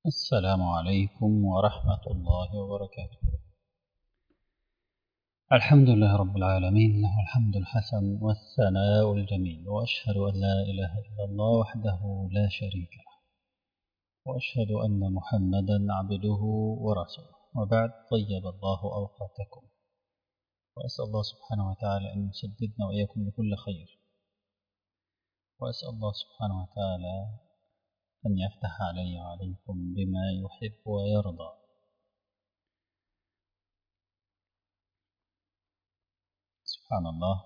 السلام عليكم ورحمة الله وبركاته الحمد لله رب العالمين له الحمد الحسن والثناء الجميل وأشهد أن لا إله إلا الله وحده لا شريك له وأشهد أن محمدا عبده ورسوله وبعد طيب الله أوقاتكم وأسأل الله سبحانه وتعالى أن يسددنا وإياكم لكل خير وأسأل الله سبحانه وتعالى أن يفتح علي وعليكم بما يحب ويرضى سبحان الله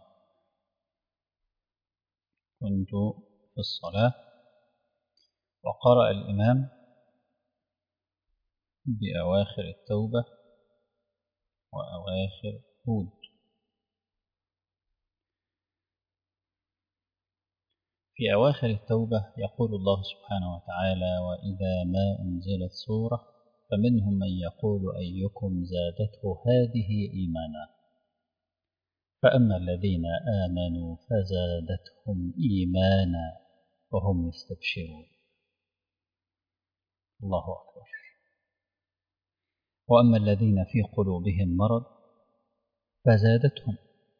كنت في الصلاة وقرأ الإمام بأواخر التوبة وأواخر هود في أواخر التوبة يقول الله سبحانه وتعالى وإذا ما أنزلت سورة فمنهم من يقول أيكم زادته هذه إيمانا فأما الذين آمنوا فزادتهم إيمانا وهم يستبشرون الله أكبر وأما الذين في قلوبهم مرض فزادتهم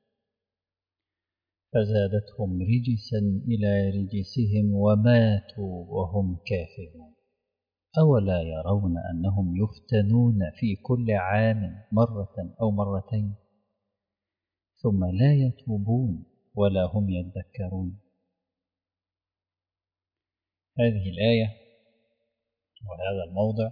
فزادتهم رجسا إلى رجسهم وماتوا وهم كافرون أولا يرون أنهم يفتنون في كل عام مرة أو مرتين ثم لا يتوبون ولا هم يذكرون هذه الآية وهذا الموضع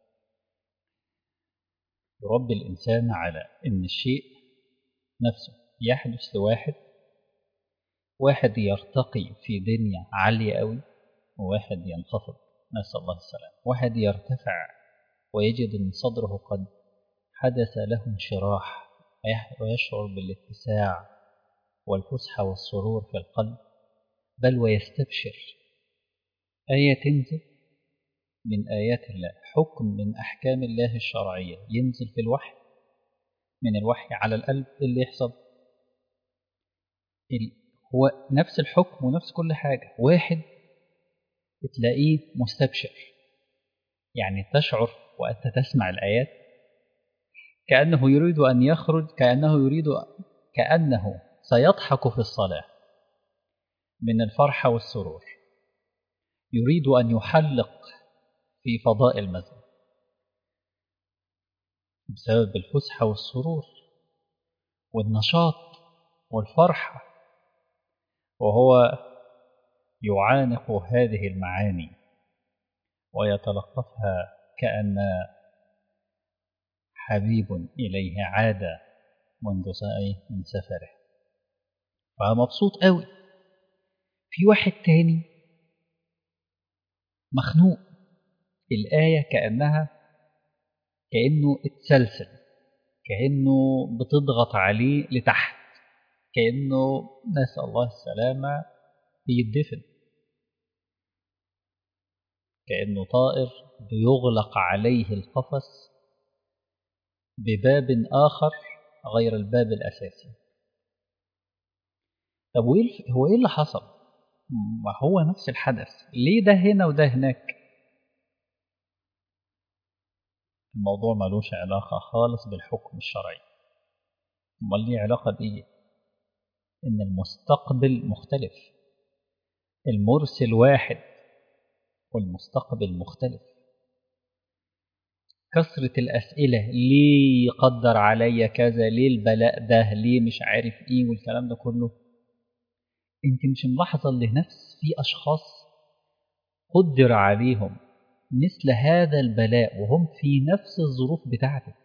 يربي الإنسان على أن الشيء نفسه يحدث لواحد واحد يرتقي في دنيا عالية قوي وواحد ينخفض نسأل الله السلام واحد يرتفع ويجد أن صدره قد حدث له انشراح ويشعر بالاتساع والفسحة والسرور في القلب بل ويستبشر آية تنزل من آيات الله حكم من أحكام الله الشرعية ينزل في الوحي من الوحي على القلب اللي يحصل هو نفس الحكم ونفس كل حاجة واحد تلاقيه مستبشر يعني تشعر وأنت تسمع الآيات كأنه يريد أن يخرج كأنه يريد كأنه سيضحك في الصلاة من الفرحة والسرور يريد أن يحلق في فضاء المسجد بسبب الفسحة والسرور والنشاط والفرحة وهو يعانق هذه المعاني ويتلقفها كأن حبيب إليه عاد منذ ساعة من سفره فمبسوط قوي في واحد تاني مخنوق الآية كأنها كأنه اتسلسل كأنه بتضغط عليه لتحت كأنه نسأل الله السلامة بيدفن كأنه طائر بيغلق عليه القفص بباب آخر غير الباب الأساسي طب هو إيه اللي حصل؟ ما هو نفس الحدث ليه ده هنا وده هناك؟ الموضوع ملوش علاقة خالص بالحكم الشرعي امال ليه علاقة بإيه؟ إن المستقبل مختلف المرسل واحد والمستقبل مختلف كثرة الأسئلة ليه يقدر عليا كذا ليه البلاء ده ليه مش عارف إيه والكلام ده كله أنت مش ملاحظة اللي نفس في أشخاص قدر عليهم مثل هذا البلاء وهم في نفس الظروف بتاعتك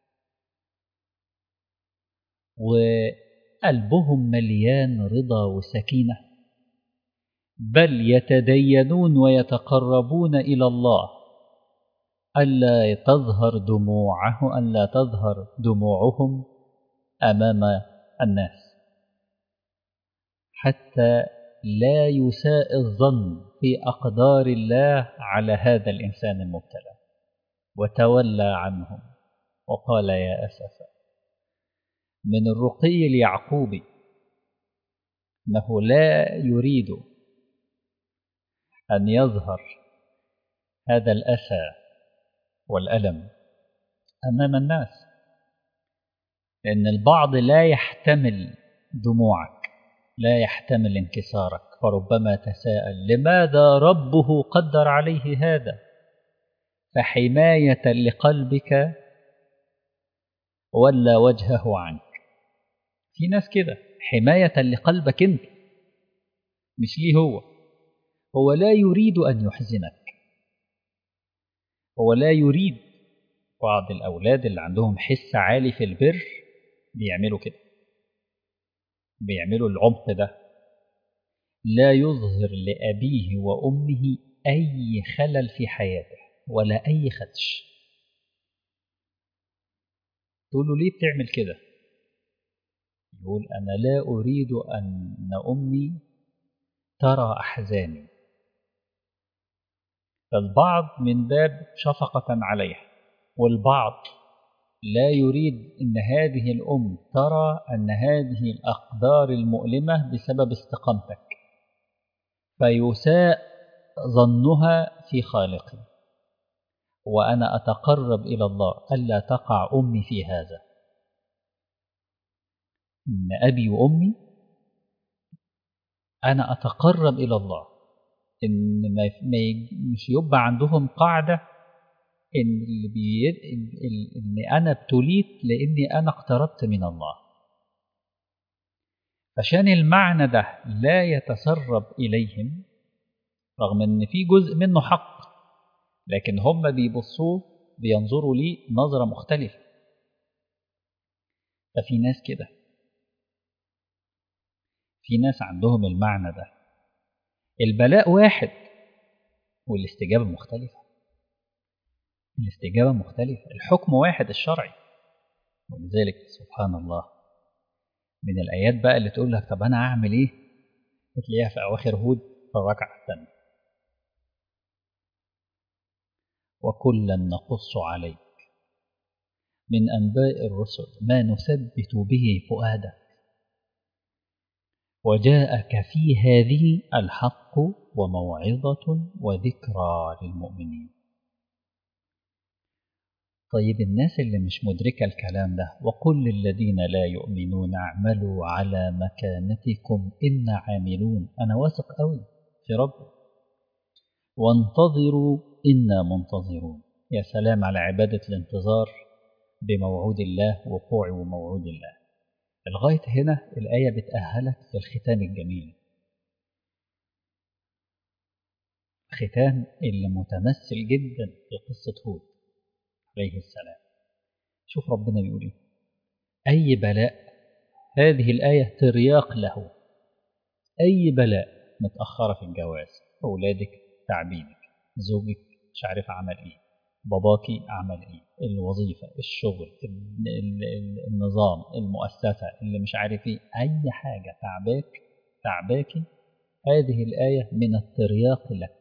وقلبهم مليان رضا وسكينة بل يتدينون ويتقربون إلى الله ألا تظهر دموعه ألا تظهر دموعهم أمام الناس حتى لا يساء الظن في أقدار الله على هذا الإنسان المبتلى وتولى عنهم وقال يا أسفا من الرقي اليعقوبي أنه لا يريد أن يظهر هذا الأسى والألم أمام الناس لأن البعض لا يحتمل دموعك لا يحتمل انكسارك فربما تساءل لماذا ربه قدر عليه هذا فحماية لقلبك ولا وجهه عنك في ناس كده حماية لقلبك انت مش ليه هو هو لا يريد أن يحزنك هو لا يريد بعض الأولاد اللي عندهم حس عالي في البر بيعملوا كده بيعملوا العمق ده لا يظهر لأبيه وأمه أي خلل في حياته ولا أي خدش تقول له ليه بتعمل كده يقول أنا لا أريد أن أمي ترى أحزاني فالبعض من باب شفقة عليها والبعض لا يريد أن هذه الأم ترى أن هذه الأقدار المؤلمة بسبب استقامتك فيساء ظنها في خالقي وأنا أتقرب إلى الله ألا تقع أمي في هذا إن أبي وأمي أنا أتقرب إلى الله إن ما مش يبقى عندهم قاعدة إن اللي بي... إن أنا ابتليت لأني أنا اقتربت من الله عشان المعنى ده لا يتسرب إليهم رغم إن في جزء منه حق لكن هم بيبصوه بينظروا ليه نظرة مختلفة ففي ناس كده في ناس عندهم المعنى ده البلاء واحد والاستجابة مختلفة الاستجابة مختلفة الحكم واحد الشرعي ولذلك سبحان الله من الآيات بقى اللي تقول لك طب أنا أعمل إيه تلاقيها في أواخر هود في الركعة الثانية وكلا نقص عليك من أنباء الرسل ما نثبت به فؤادك وجاءك في هذه الحق وموعظة وذكرى للمؤمنين طيب الناس اللي مش مدركة الكلام ده وقل للذين لا يؤمنون اعملوا على مكانتكم إنا عاملون أنا واثق قوي في ربي وانتظروا إنا منتظرون يا سلام على عبادة الانتظار بموعود الله وقوع وموعود الله لغاية هنا الآية بتأهلك للختام الجميل ختام اللي متمثل جدا في قصة هود عليه السلام شوف ربنا بيقول ايه أي بلاء هذه الآية ترياق له أي بلاء متأخرة في الجواز أولادك تعبينك زوجك مش عارف عمل إيه باباكي عمل إيه الوظيفة الشغل النظام المؤسسة اللي مش عارف إيه أي حاجة تعباك تعباكي هذه الآية من الترياق لك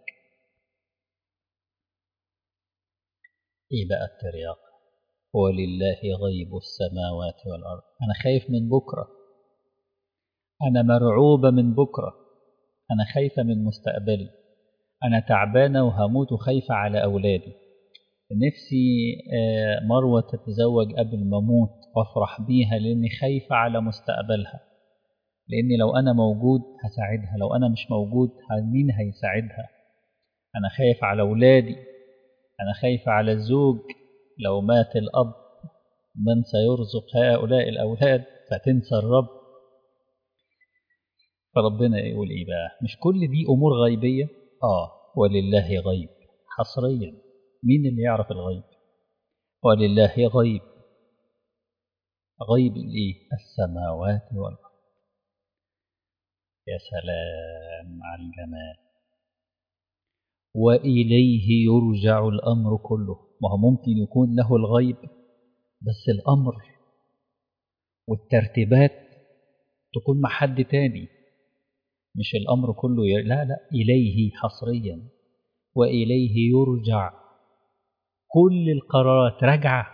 إيه بقى الترياق ولله غيب السماوات والأرض أنا خايف من بكرة أنا مرعوبة من بكرة أنا خايفة من مستقبلي أنا تعبانة وهموت وخايفة على أولادي نفسي مروة تتزوج قبل ما أموت وأفرح بيها لأني خايفة على مستقبلها لأني لو أنا موجود هساعدها لو أنا مش موجود مين هيساعدها أنا خايف على أولادي أنا خايف على الزوج لو مات الأب من سيرزق هؤلاء الأولاد فتنسى الرب فربنا يقول إيه بقى مش كل دي أمور غيبية آه ولله غيب حصريا مين اللي يعرف الغيب ولله غيب غيب الايه السماوات والارض يا سلام على الجمال واليه يرجع الامر كله ما هو ممكن يكون له الغيب بس الامر والترتيبات تكون مع حد تاني مش الامر كله ي... لا لا اليه حصريا واليه يرجع كل القرارات راجعة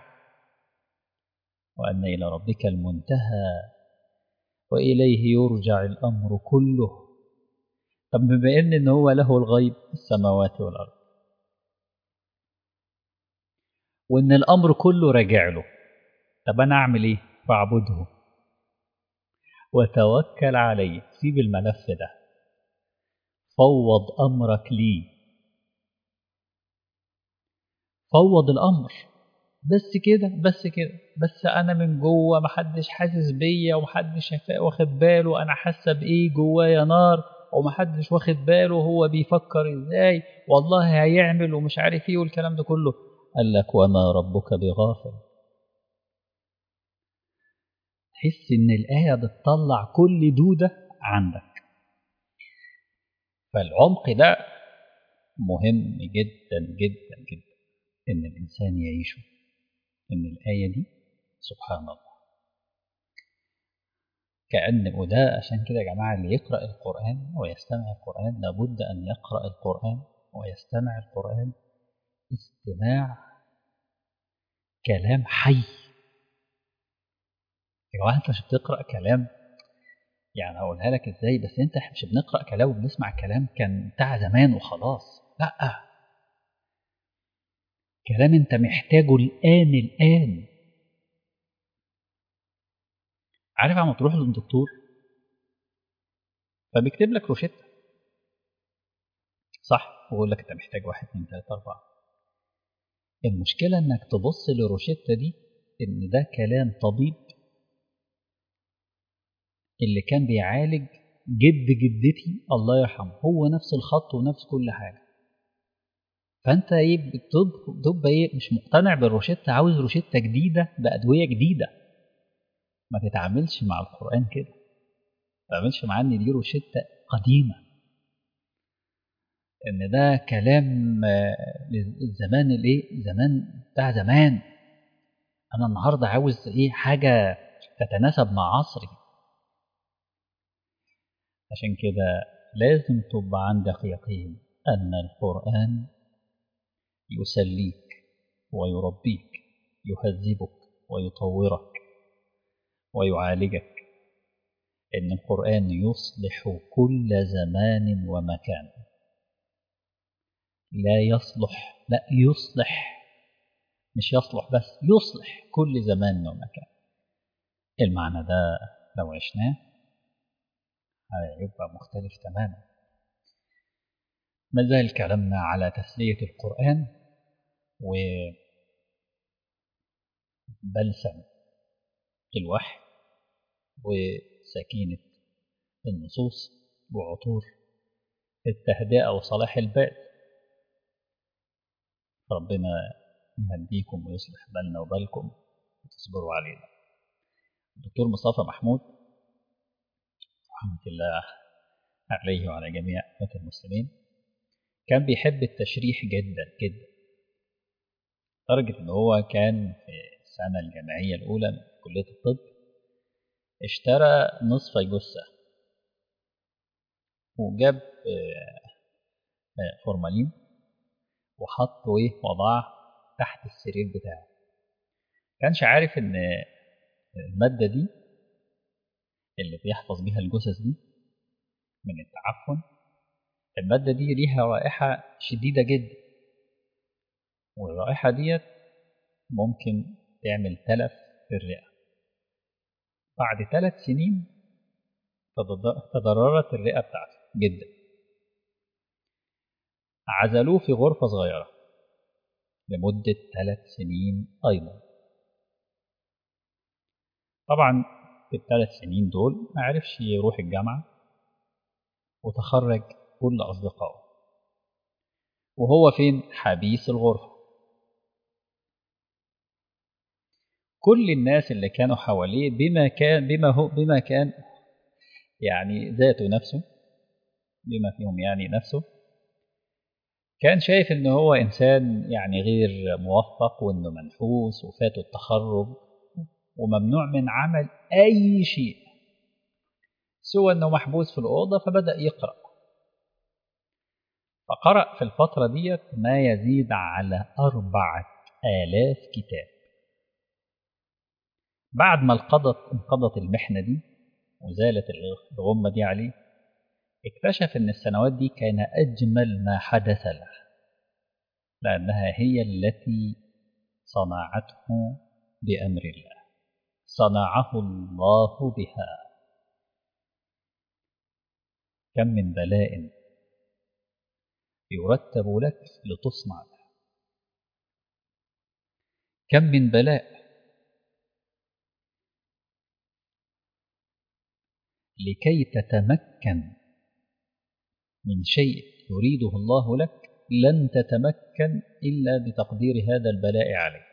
وأن إلى ربك المنتهى وإليه يرجع الأمر كله طب بما إن هو له الغيب السماوات والأرض وإن الأمر كله راجع له طب أنا أعمل إيه؟ فاعبده وتوكل عليه سيب الملف ده فوض أمرك لي فوض الأمر بس كده بس كده بس أنا من جوه محدش حاسس بيا ومحدش واخد باله أنا حاسة بإيه جوايا نار ومحدش واخد باله هو بيفكر إزاي والله هيعمل ومش عارف إيه والكلام ده كله قال لك وما ربك بغافل تحس إن الآية بتطلع كل دودة عندك فالعمق ده مهم جدا جدا جدا إن الإنسان يعيشه إن الآية دي سبحان الله كأن وده عشان كده يا جماعة اللي يقرأ القرآن ويستمع القرآن لابد أن يقرأ القرآن ويستمع القرآن استماع كلام حي يا جماعة أنت مش بتقرأ كلام يعني هقولها لك ازاي بس انت مش بنقرا كلام وبنسمع كلام كان بتاع زمان وخلاص لا كلام انت محتاجه الان الان عارف عم تروح للدكتور فبيكتب لك روشته صح ويقول لك انت محتاج واحد اتنين تلاته اربعه المشكله انك تبص للروشته دي ان ده كلام طبيب اللي كان بيعالج جد جدتي الله يرحمه هو نفس الخط ونفس كل حاجه فانت ايه بتبقى ايه مش مقتنع بالروشته عاوز روشته جديده بادويه جديده ما تتعاملش مع القران كده ما تتعاملش معاه ان دي روشته قديمه ان ده كلام الزمان الايه زمان بتاع زمان انا النهارده عاوز ايه حاجه تتناسب مع عصري عشان كده لازم تبقى عندك يقين أن القرآن يسليك ويربيك يهذبك ويطورك ويعالجك إن القرآن يصلح كل زمان ومكان لا يصلح لا يصلح مش يصلح بس يصلح كل زمان ومكان المعنى ده لو عشناه هيبقى مختلف تماما ما زال كلامنا على تسلية القرآن وبلسم الوحي وسكينة النصوص وعطور التهدئة وصلاح البال ربنا يهديكم ويصلح بالنا وبالكم وتصبروا علينا الدكتور مصطفى محمود رحمة الله عليه وعلى جميع أمة المسلمين كان بيحب التشريح جدا جدا لدرجة إن هو كان في السنة الجامعية الأولى من كلية الطب اشترى نصف جثة وجاب فورمالين وحطه ايه وضعه تحت السرير بتاعه كانش عارف ان المادة دي اللي بيحفظ بيها الجثث دي من التعفن المادة دي ليها رائحة شديدة جدا والرائحة ديت ممكن تعمل تلف في الرئة بعد ثلاث سنين تضررت الرئة بتاعته جدا عزلوه في غرفة صغيرة لمدة ثلاث سنين أيضا طبعا في الثلاث سنين دول ما عرفش يروح الجامعة وتخرج كل أصدقائه وهو فين حبيس الغرفة كل الناس اللي كانوا حواليه بما كان بما هو بما كان يعني ذاته نفسه بما فيهم يعني نفسه كان شايف ان هو انسان يعني غير موفق وانه منحوس وفاته التخرج وممنوع من عمل اي شيء سوى انه محبوس في الاوضه فبدا يقرا فقرا في الفتره ديت ما يزيد على أربعة آلاف كتاب بعد ما انقضت انقضت المحنه دي وزالت الغمه دي عليه اكتشف ان السنوات دي كان اجمل ما حدث له لانها هي التي صنعته بأمر الله صنعه الله بها كم من بلاء يرتب لك لتصنع له كم من بلاء لكي تتمكن من شيء يريده الله لك لن تتمكن إلا بتقدير هذا البلاء عليك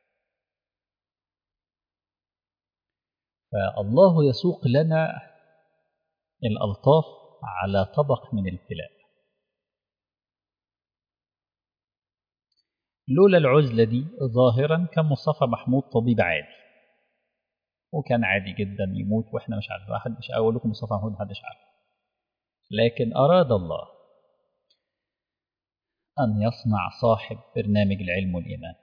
فالله يسوق لنا الألطاف على طبق من الابتلاء لولا العزلة دي ظاهرا كان مصطفى محمود طبيب عادي وكان عادي جدا يموت واحنا مش عارف واحد مش اقول لكم مصطفى محمود محدش عارف لكن اراد الله ان يصنع صاحب برنامج العلم والايمان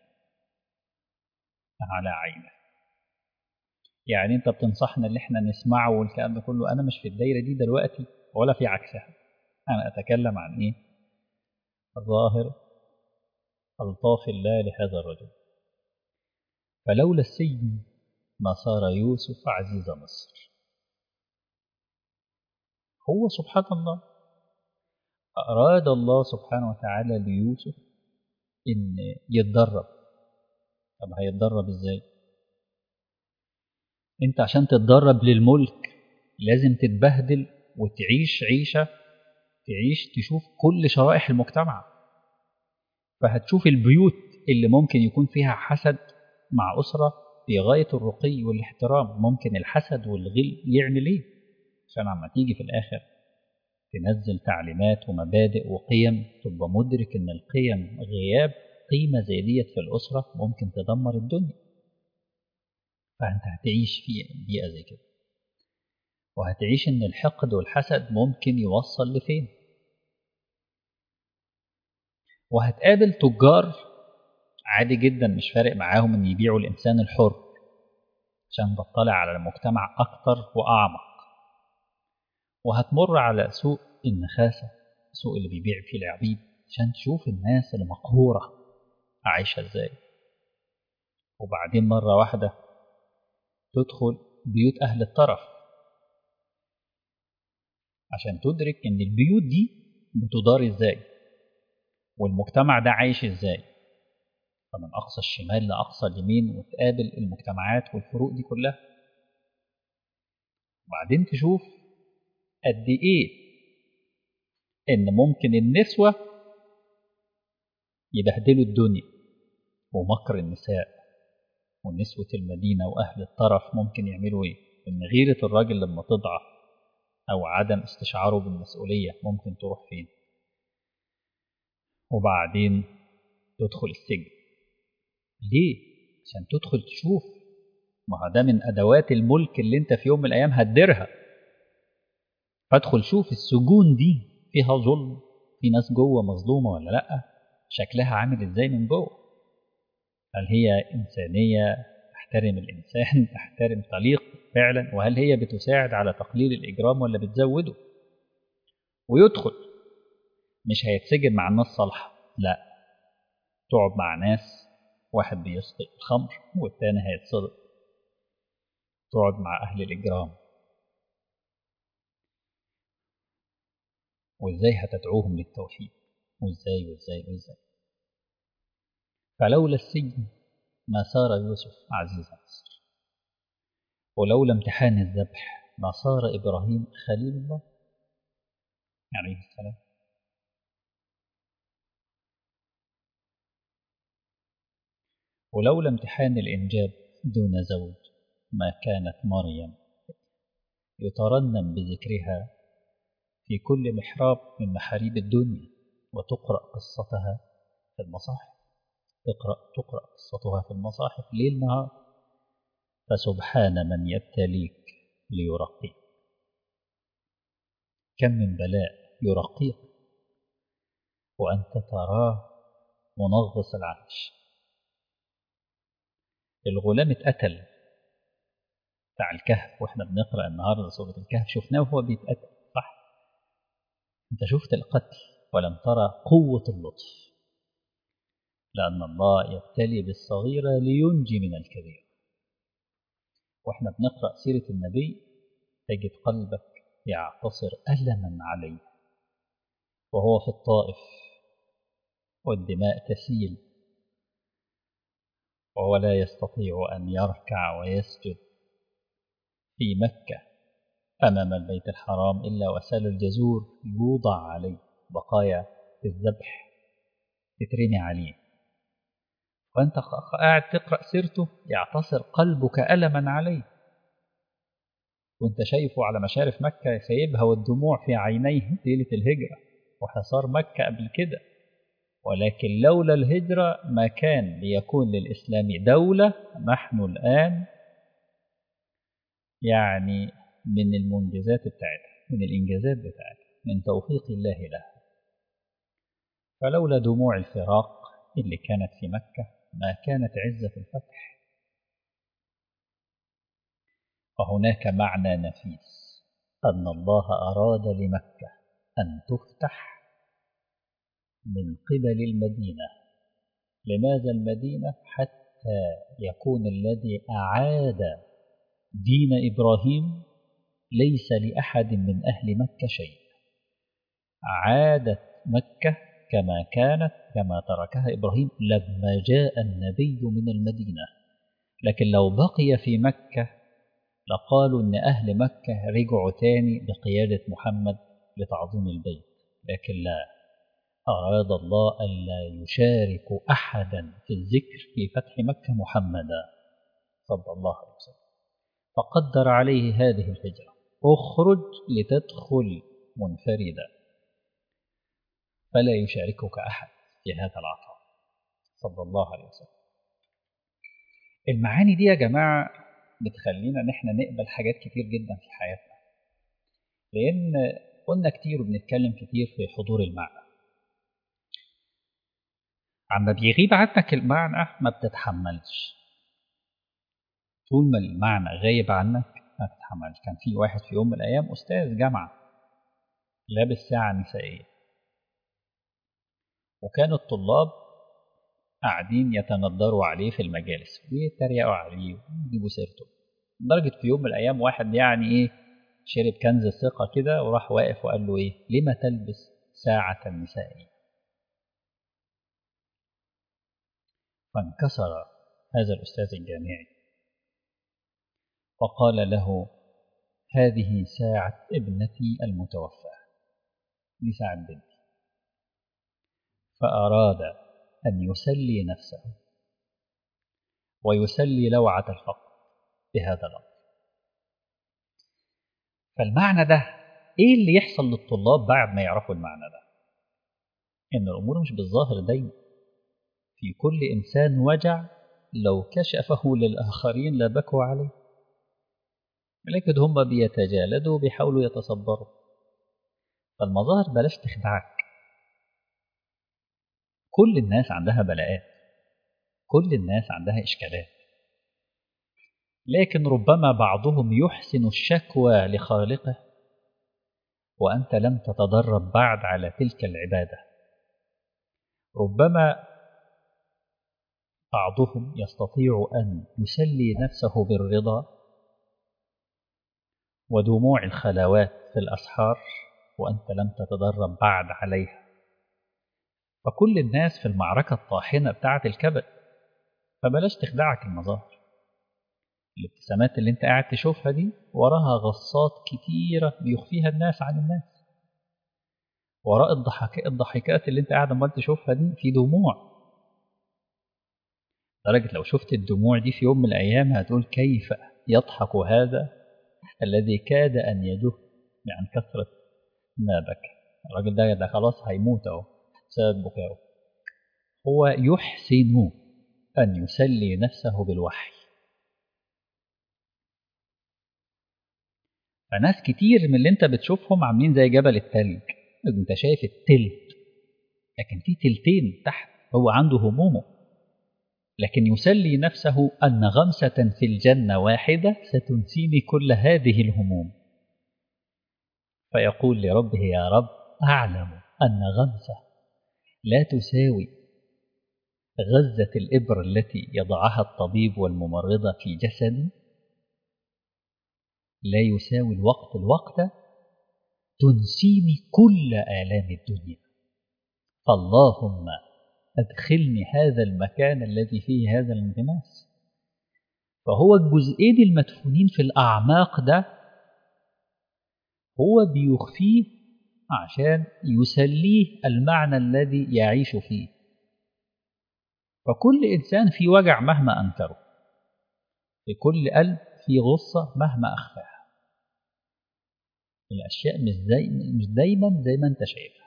على عينه يعني انت بتنصحنا اللي احنا نسمعه والكلام ده كله انا مش في الدايره دي دلوقتي ولا في عكسها انا اتكلم عن ايه ظاهر الطاف الله لهذا الرجل فلولا السجن ما صار يوسف عزيز مصر هو سبحان الله أراد الله سبحانه وتعالى ليوسف إن يتدرب طب هيتدرب إزاي؟ أنت عشان تتدرب للملك لازم تتبهدل وتعيش عيشة تعيش تشوف كل شرائح المجتمع فهتشوف البيوت اللي ممكن يكون فيها حسد مع أسرة في غاية الرقي والاحترام ممكن الحسد والغل يعمل ايه عشان عما تيجي في الآخر تنزل تعليمات ومبادئ وقيم تبقى مدرك ان القيم غياب قيمة زي ديت في الأسرة ممكن تدمر الدنيا فأنت هتعيش في بيئة زي كده وهتعيش ان الحقد والحسد ممكن يوصل لفين وهتقابل تجار عادي جدا مش فارق معاهم ان يبيعوا الانسان الحر عشان بطلع على المجتمع اكتر واعمق وهتمر على سوق النخاسه سوق اللي بيبيع فيه العبيد عشان تشوف الناس المقهوره عايشه ازاي وبعدين مره واحده تدخل بيوت اهل الطرف عشان تدرك ان البيوت دي بتدار ازاي والمجتمع ده عايش ازاي فمن أقصى الشمال لأقصى اليمين وتقابل المجتمعات والفروق دي كلها وبعدين تشوف قد إيه إن ممكن النسوة يبهدلوا الدنيا ومكر النساء ونسوة المدينة وأهل الطرف ممكن يعملوا إيه إن غيرة الراجل لما تضعف أو عدم استشعاره بالمسؤولية ممكن تروح فين وبعدين تدخل السجن ليه؟ عشان تدخل تشوف ما ده من أدوات الملك اللي أنت في يوم من الأيام هتديرها فادخل شوف السجون دي فيها ظلم في ناس جوه مظلومة ولا لأ شكلها عامل إزاي من جوه هل هي إنسانية تحترم الإنسان تحترم طليق فعلا وهل هي بتساعد على تقليل الإجرام ولا بتزوده ويدخل مش هيتسجن مع الناس صالحة لا تقعد مع ناس واحد بيسقي الخمر والتاني هيتصدق تقعد مع أهل الإجرام وإزاي هتدعوهم للتوحيد وإزاي وإزاي وإزاي فلولا السجن ما صار يوسف عزيز مصر ولولا امتحان الذبح ما صار إبراهيم خليل الله عليه السلام ولولا امتحان الإنجاب دون زوج ما كانت مريم يترنم بذكرها في كل محراب من محاريب الدنيا وتقرأ قصتها في المصاحف تقرأ تقرأ قصتها في المصاحف ليل نهار فسبحان من يبتليك ليرقيك كم من بلاء يرقيك وأنت تراه منغص العيش الغلام اتقتل بتاع الكهف واحنا بنقرا النهارده سوره الكهف شفناه وهو بيتقتل صح انت شفت القتل ولم ترى قوه اللطف لأن الله يبتلي بالصغيرة لينجي من الكبير وإحنا بنقرأ سيرة النبي تجد قلبك يعتصر ألما عليه وهو في الطائف والدماء تسيل وهو لا يستطيع أن يركع ويسجد في مكة أمام البيت الحرام إلا وسال الجزور يوضع عليه بقايا الذبح تترمي عليه وأنت قاعد تقرأ سيرته يعتصر قلبك ألما عليه وانت شايفه على مشارف مكة سايبها والدموع في عينيه ليلة الهجرة وحصار مكة قبل كده ولكن لولا الهجرة ما كان ليكون للإسلام دولة نحن الآن يعني من المنجزات بتاعتها من الإنجازات بتاعتها من توفيق الله لها فلولا دموع الفراق اللي كانت في مكة ما كانت عزة الفتح وهناك معنى نفيس أن الله أراد لمكة أن تفتح من قبل المدينة لماذا المدينة حتى يكون الذي أعاد دين إبراهيم ليس لأحد من أهل مكة شيء عادت مكة كما كانت كما تركها إبراهيم لما جاء النبي من المدينة لكن لو بقي في مكة لقالوا إن أهل مكة رجعوا تاني بقيادة محمد لتعظيم البيت لكن لا أراد الله ألا يشارك أحدا في الذكر في فتح مكة محمدا صلى الله عليه وسلم فقدر عليه هذه الهجرة اخرج لتدخل منفردا فلا يشاركك أحد في هذا العطاء صلى الله عليه وسلم المعاني دي يا جماعة بتخلينا ان احنا نقبل حاجات كتير جدا في حياتنا لان قلنا كتير وبنتكلم كتير في حضور المعنى عما بيغيب عنك المعنى ما بتتحملش طول ما المعنى غايب عنك ما تتحملش كان في واحد في يوم من الايام استاذ جامعه لابس ساعه نسائيه وكان الطلاب قاعدين يتندروا عليه في المجالس ويتريقوا عليه ويجيبوا سيرته لدرجة في يوم من الأيام واحد يعني إيه شرب كنز الثقة كده وراح واقف وقال له إيه لما تلبس ساعة نسائية فانكسر هذا الأستاذ الجامعي وقال له هذه ساعة ابنتي المتوفاة دي ساعة بنتي فأراد أن يسلي نفسه ويسلي لوعة الفقر بهذا الأمر فالمعنى ده إيه اللي يحصل للطلاب بعد ما يعرفوا المعنى ده إن الأمور مش بالظاهر دايما في كل إنسان وجع لو كشفه للآخرين لبكوا عليه لكن هم بيتجالدوا بيحاولوا يتصبروا فالمظاهر بلاش تخدعك كل الناس عندها بلاءات كل الناس عندها إشكالات لكن ربما بعضهم يحسن الشكوى لخالقه وأنت لم تتدرب بعد على تلك العبادة ربما بعضهم يستطيع أن يسلي نفسه بالرضا ودموع الخلوات في الأسحار وأنت لم تتدرب بعد عليها فكل الناس في المعركة الطاحنة بتاعة الكبد فبلاش تخدعك المظاهر الابتسامات اللي انت قاعد تشوفها دي وراها غصات كتيرة بيخفيها الناس عن الناس وراء الضحك... الضحكات اللي انت قاعد عمال تشوفها دي في دموع لدرجة لو شفت الدموع دي في يوم من الأيام هتقول كيف يضحك هذا الذي كاد أن يده عن كثرة ما بكى الراجل ده ده خلاص هيموت اهو بسبب بكائه هو يحسن أن يسلي نفسه بالوحي فناس كتير من اللي انت بتشوفهم عاملين زي جبل التلج انت شايف التلت لكن في تلتين تحت هو عنده همومه لكن يسلي نفسه أن غمسة في الجنة واحدة ستنسيني كل هذه الهموم فيقول لربه يا رب أعلم أن غمسة لا تساوي غزة الإبر التي يضعها الطبيب والممرضة في جسدي لا يساوي الوقت الوقت تنسيني كل آلام الدنيا فاللهم أدخلني هذا المكان الذي فيه هذا الانغماس فهو الجزئين المدفونين في الأعماق ده هو بيخفيه عشان يسليه المعنى الذي يعيش فيه فكل إنسان في وجع مهما أنكره في كل قلب في غصة مهما أخفاها الأشياء مش, زي مش دايما زي ما أنت شايفها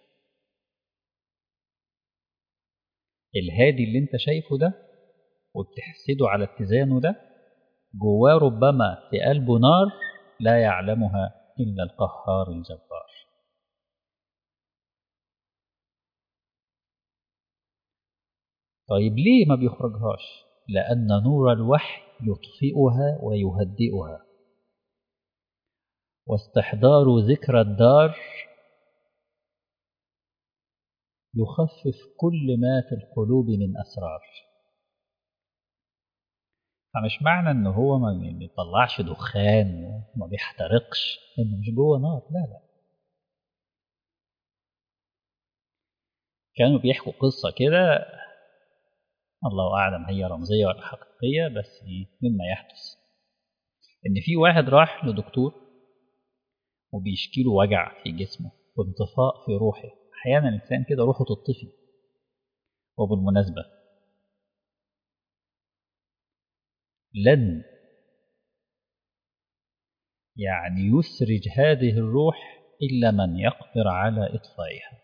الهادي اللي أنت شايفه ده وبتحسده على اتزانه ده جواه ربما في قلبه نار لا يعلمها إلا القهار الجبار طيب ليه ما بيخرجهاش لأن نور الوحي يطفئها ويهدئها واستحضار ذكرى الدار يخفف كل ما في القلوب من أسرار فمش معنى ان هو ما بيطلعش دخان وما بيحترقش انه مش جوه نار لا لا كانوا بيحكوا قصة كده الله أعلم هي رمزية ولا حقيقية بس مما يحدث إن في واحد راح لدكتور وبيشكي له وجع في جسمه وانطفاء في روحه أحيانا الإنسان كده روحه تطفي وبالمناسبة لن يعني يسرج هذه الروح إلا من يقدر على إطفائها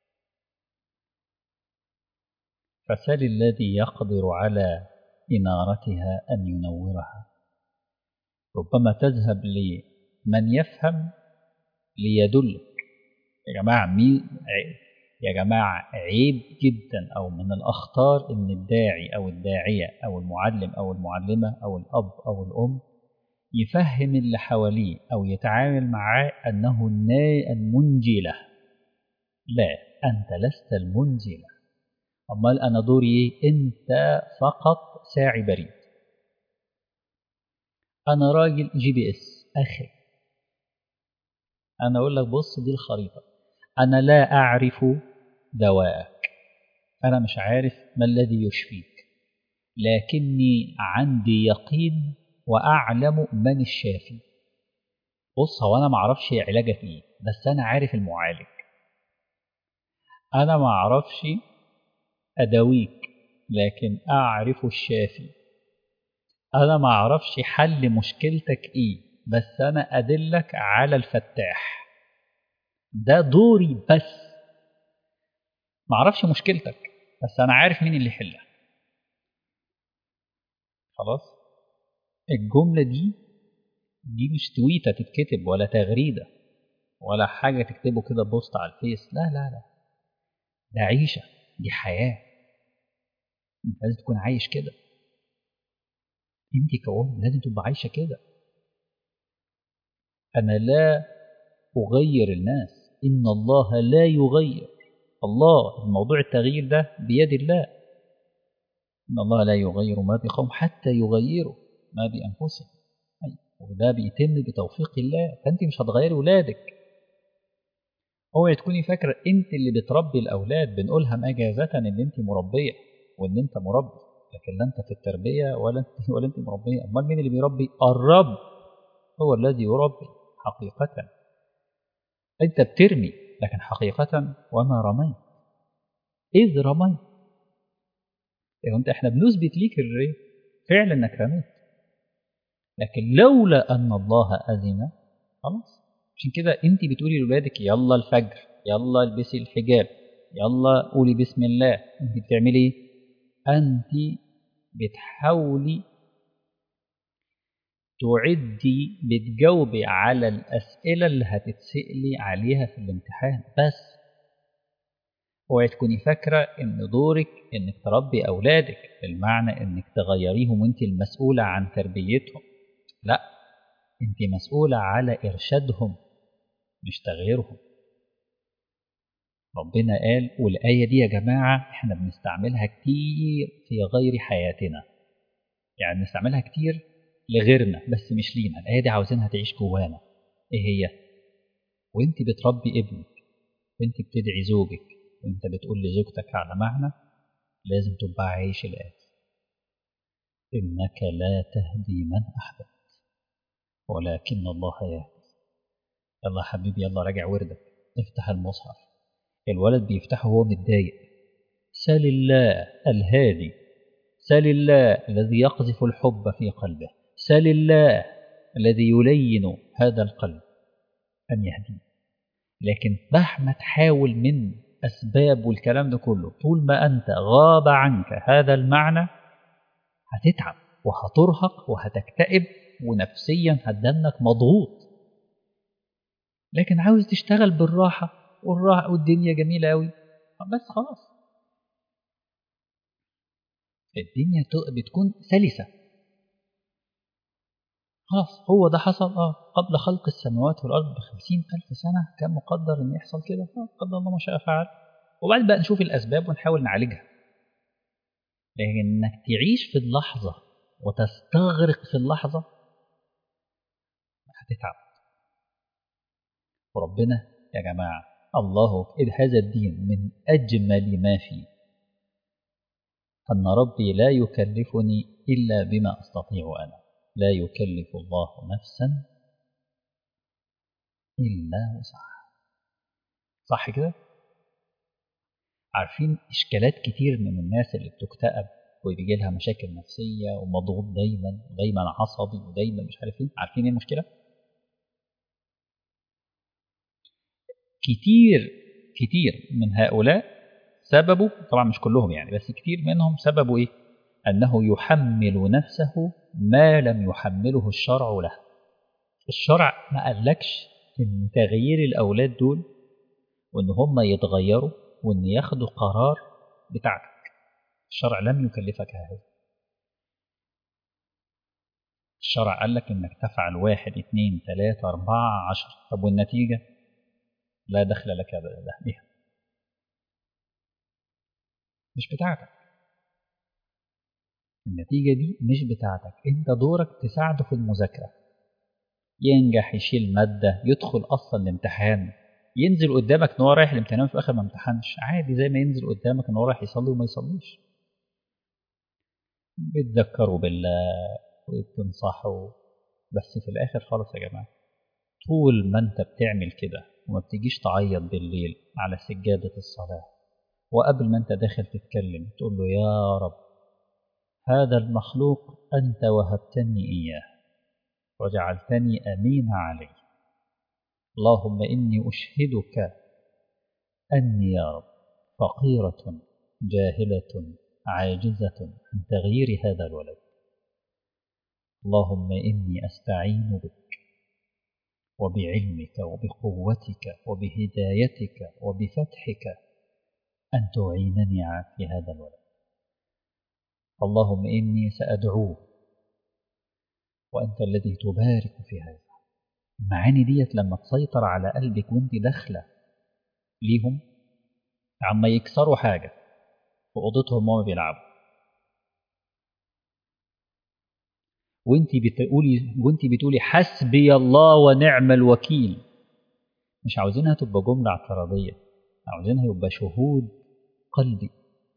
فسل الذي يقدر على إنارتها أن ينورها ربما تذهب لمن يفهم ليدلك يا جماعة مي يا جماعة عيب جدا أو من الأخطار إن الداعي أو الداعية أو المعلم أو المعلمة أو الأب أو الأم يفهم اللي حواليه أو يتعامل معاه أنه المنجي له لا أنت لست المنجي له أمال أنا دوري إيه؟ أنت فقط ساعي بريد أنا راجل جي بي إس أخي أنا أقول لك بص دي الخريطة أنا لا أعرف دواءك أنا مش عارف ما الذي يشفيك لكني عندي يقين وأعلم من الشافي بص هو أنا ما أعرفش علاجك إيه بس أنا عارف المعالج أنا ما أعرفش أداويك لكن أعرف الشافي أنا ما أعرفش حل مشكلتك إيه بس أنا أدلك على الفتاح ده دوري بس ما أعرفش مشكلتك بس أنا عارف مين اللي يحلها خلاص الجملة دي دي مش تويتة تتكتب ولا تغريدة ولا حاجة تكتبه كده بوست على الفيس لا لا لا ده عيشة دي حياة انت لازم تكون عايش كده انت كأم لازم تبقى عايشة كده أنا لا أغير الناس إن الله لا يغير الله الموضوع التغيير ده بيد الله إن الله لا يغير ما بقوم حتى يغيروا ما بأنفسهم أي وده بيتم بتوفيق الله فأنت مش هتغيري ولادك اوعي تكوني فاكرة أنت اللي بتربي الأولاد بنقولها مجازة إن أنت مربية وإن أنت مربي لكن لا أنت في التربية ولا أنت ولا أنت مربية أمال مين اللي بيربي؟ الرب هو الذي يربي حقيقة أنت بترمي لكن حقيقة وما رميت إذ رميت يعني أنت إحنا بنثبت ليك الري فعلا إنك رميت لكن لولا أن الله أذن خلاص عشان كده أنت بتقولي لأولادك يلا الفجر يلا البسي الحجاب يلا قولي بسم الله أنت بتعملي إيه؟ أنت بتحاولي تعدي بتجاوبي على الأسئلة اللي هتتسألي عليها في الامتحان بس اوعي تكوني فاكرة إن دورك إنك تربي أولادك بالمعنى إنك تغيريهم وإنت المسؤولة عن تربيتهم لا أنت مسؤولة على إرشادهم مش تغييرهم ربنا قال والآية دي يا جماعة احنا بنستعملها كتير في غير حياتنا يعني بنستعملها كتير لغيرنا بس مش لينا الآية دي عاوزينها تعيش جوانا ايه هي وانت بتربي ابنك وانت بتدعي زوجك وانت بتقول لزوجتك على معنى لازم تبقى عايش الآية إنك لا تهدي من أحببت ولكن الله يهدي يلا حبيبي يلا راجع وردك افتح المصحف الولد بيفتحه وهو متضايق سل الله الهادي سل الله الذي يقذف الحب في قلبه سل الله الذي يلين هذا القلب أن يهديه لكن مهما تحاول من أسباب والكلام ده كله طول ما أنت غاب عنك هذا المعنى هتتعب وهترهق وهتكتئب ونفسيا هتدنك مضغوط لكن عاوز تشتغل بالراحة والراحة والدنيا جميلة أوي بس خلاص الدنيا بتكون سلسة خلاص هو ده حصل اه قبل خلق السماوات والأرض بخمسين ألف سنة كان مقدر إن يحصل كده آه قدر الله ما شاء فعل وبعد بقى نشوف الأسباب ونحاول نعالجها لكن إنك تعيش في اللحظة وتستغرق في اللحظة هتتعب وربنا يا جماعة الله إذ هذا الدين من أجمل ما فيه أن ربي لا يكلفني إلا بما أستطيع أنا لا يكلف الله نفسا إلا وسعها صح كده؟ عارفين إشكالات كتير من الناس اللي بتكتئب وبيجي لها مشاكل نفسية ومضغوط دايما ودايما عصبي ودايما مش عارف ايه عارفين ايه المشكلة؟ كتير كتير من هؤلاء سببه طبعا مش كلهم يعني بس كتير منهم سببه ايه؟ أنه يحمل نفسه ما لم يحمله الشرع له الشرع ما قالكش ان تغيير الأولاد دول وان هم يتغيروا وان ياخدوا قرار بتاعتك الشرع لم يكلفك هذا الشرع قال لك انك تفعل واحد اثنين ثلاثة أربعة عشر طب والنتيجة لا دخل لك بها مش بتاعتك النتيجة دي مش بتاعتك انت دورك تساعده في المذاكرة ينجح يشيل مادة يدخل أصلا الامتحان ينزل قدامك ان هو رايح الامتحان في الاخر ما امتحنش عادي زي ما ينزل قدامك ان هو رايح يصلي وما يصليش بتذكره بالله وتنصحه بس في الاخر خلاص يا جماعه طول ما انت بتعمل كده وما بتجيش تعيط بالليل على سجاده الصلاه وقبل ما انت داخل تتكلم تقول له يا رب هذا المخلوق انت وهبتني اياه وجعلتني امين عليه اللهم إني أشهدك أني يا رب فقيرة جاهلة عاجزة عن تغيير هذا الولد اللهم إني أستعين بك وبعلمك وبقوتك وبهدايتك وبفتحك أن تعينني في هذا الولد اللهم إني سأدعوه وأنت الذي تبارك في هذا المعاني ديت لما تسيطر على قلبك وانت داخله ليهم عما يكسروا حاجة في أوضتهم وهم بيلعبوا وانت بتقولي وانت بتقولي حسبي الله ونعم الوكيل مش عاوزينها تبقى جملة اعتراضية عاوزينها يبقى شهود قلبي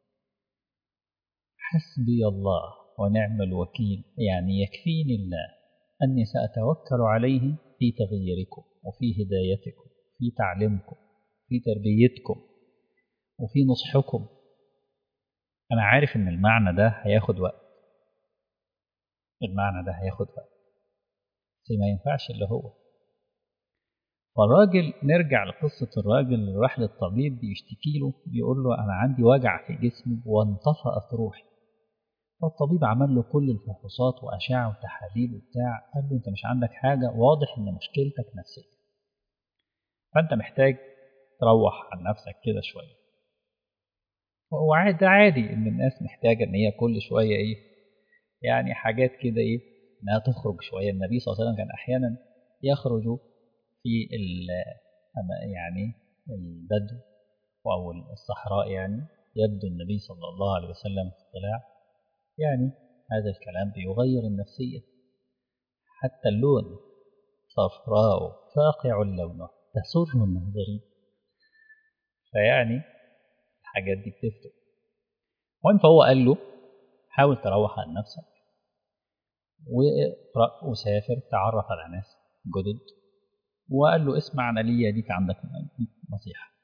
حسبي الله ونعم الوكيل يعني يكفيني الله أني سأتوكل عليه في تغييركم وفي هدايتكم في تعليمكم في تربيتكم وفي نصحكم أنا عارف إن المعنى ده هياخد وقت المعنى ده هياخد وقت بس ما ينفعش اللي هو فالراجل نرجع لقصة الراجل اللي راح للطبيب بيشتكي له بيقول له أنا عندي وجع في جسمي وانطفأت روحي فالطبيب عمل له كل الفحوصات وأشعة وتحاليل وبتاع قال له أنت مش عندك حاجة واضح إن مشكلتك نفسية فأنت محتاج تروح عن نفسك كده شوية وهو عادي ده عادي إن الناس محتاجة إن هي كل شوية إيه يعني حاجات كده إيه إنها تخرج شوية النبي صلى الله عليه وسلم كان أحيانا يخرج في ال يعني البدو أو الصحراء يعني يبدو النبي صلى الله عليه وسلم في الطلاع يعني هذا الكلام بيغير النفسية حتى اللون صفراء فاقع لونه تسر الناظرين فيعني الحاجات دي بتفرق المهم فهو قال له حاول تروح عن نفسك واقرأ وسافر تعرف على ناس جدد وقال له اسمع أنا ليا ديك عندك نصيحة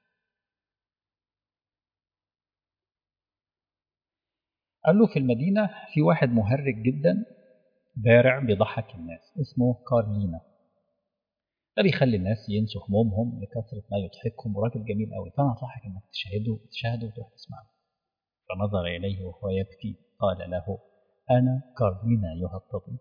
قال له في المدينة في واحد مهرج جدا بارع بيضحك الناس اسمه كارلينا ده بيخلي الناس ينسوا همومهم لكثرة ما يضحكهم وراجل جميل قوي فأنا أنصحك إنك تشاهده تشاهده وتروح تسمعه فنظر إليه وهو يبكي قال له أنا كارلينا أيها الطبيب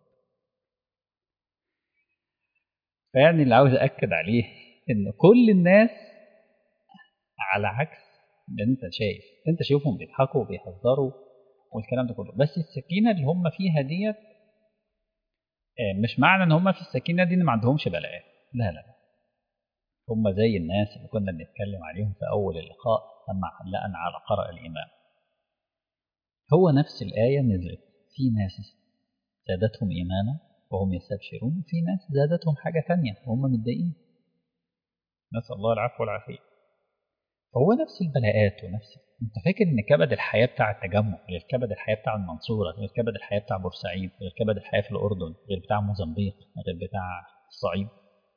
فيعني اللي عاوز أكد عليه إن كل الناس على عكس اللي أنت شايف أنت شايفهم بيضحكوا وبيهزروا والكلام ده كله بس السكينة اللي هم فيها ديت مش معنى ان هم في السكينة دي ان ما عندهمش بلاءات لا لا هم زي الناس اللي كنا بنتكلم عليهم في اول اللقاء لما علقنا على قرأ الإمام هو نفس الآية نزلت في ناس زادتهم إيمانا وهم يستبشرون وفي ناس زادتهم حاجة تانية وهم متضايقين نسأل الله العفو والعافية فهو نفس البلاءات ونفس انت فاكر ان كبد الحياه بتاع التجمع غير كبد الحياه بتاع المنصوره غير كبد الحياه بتاع بورسعيد غير كبد الحياه في الاردن غير بتاع موزمبيق غير بتاع الصعيد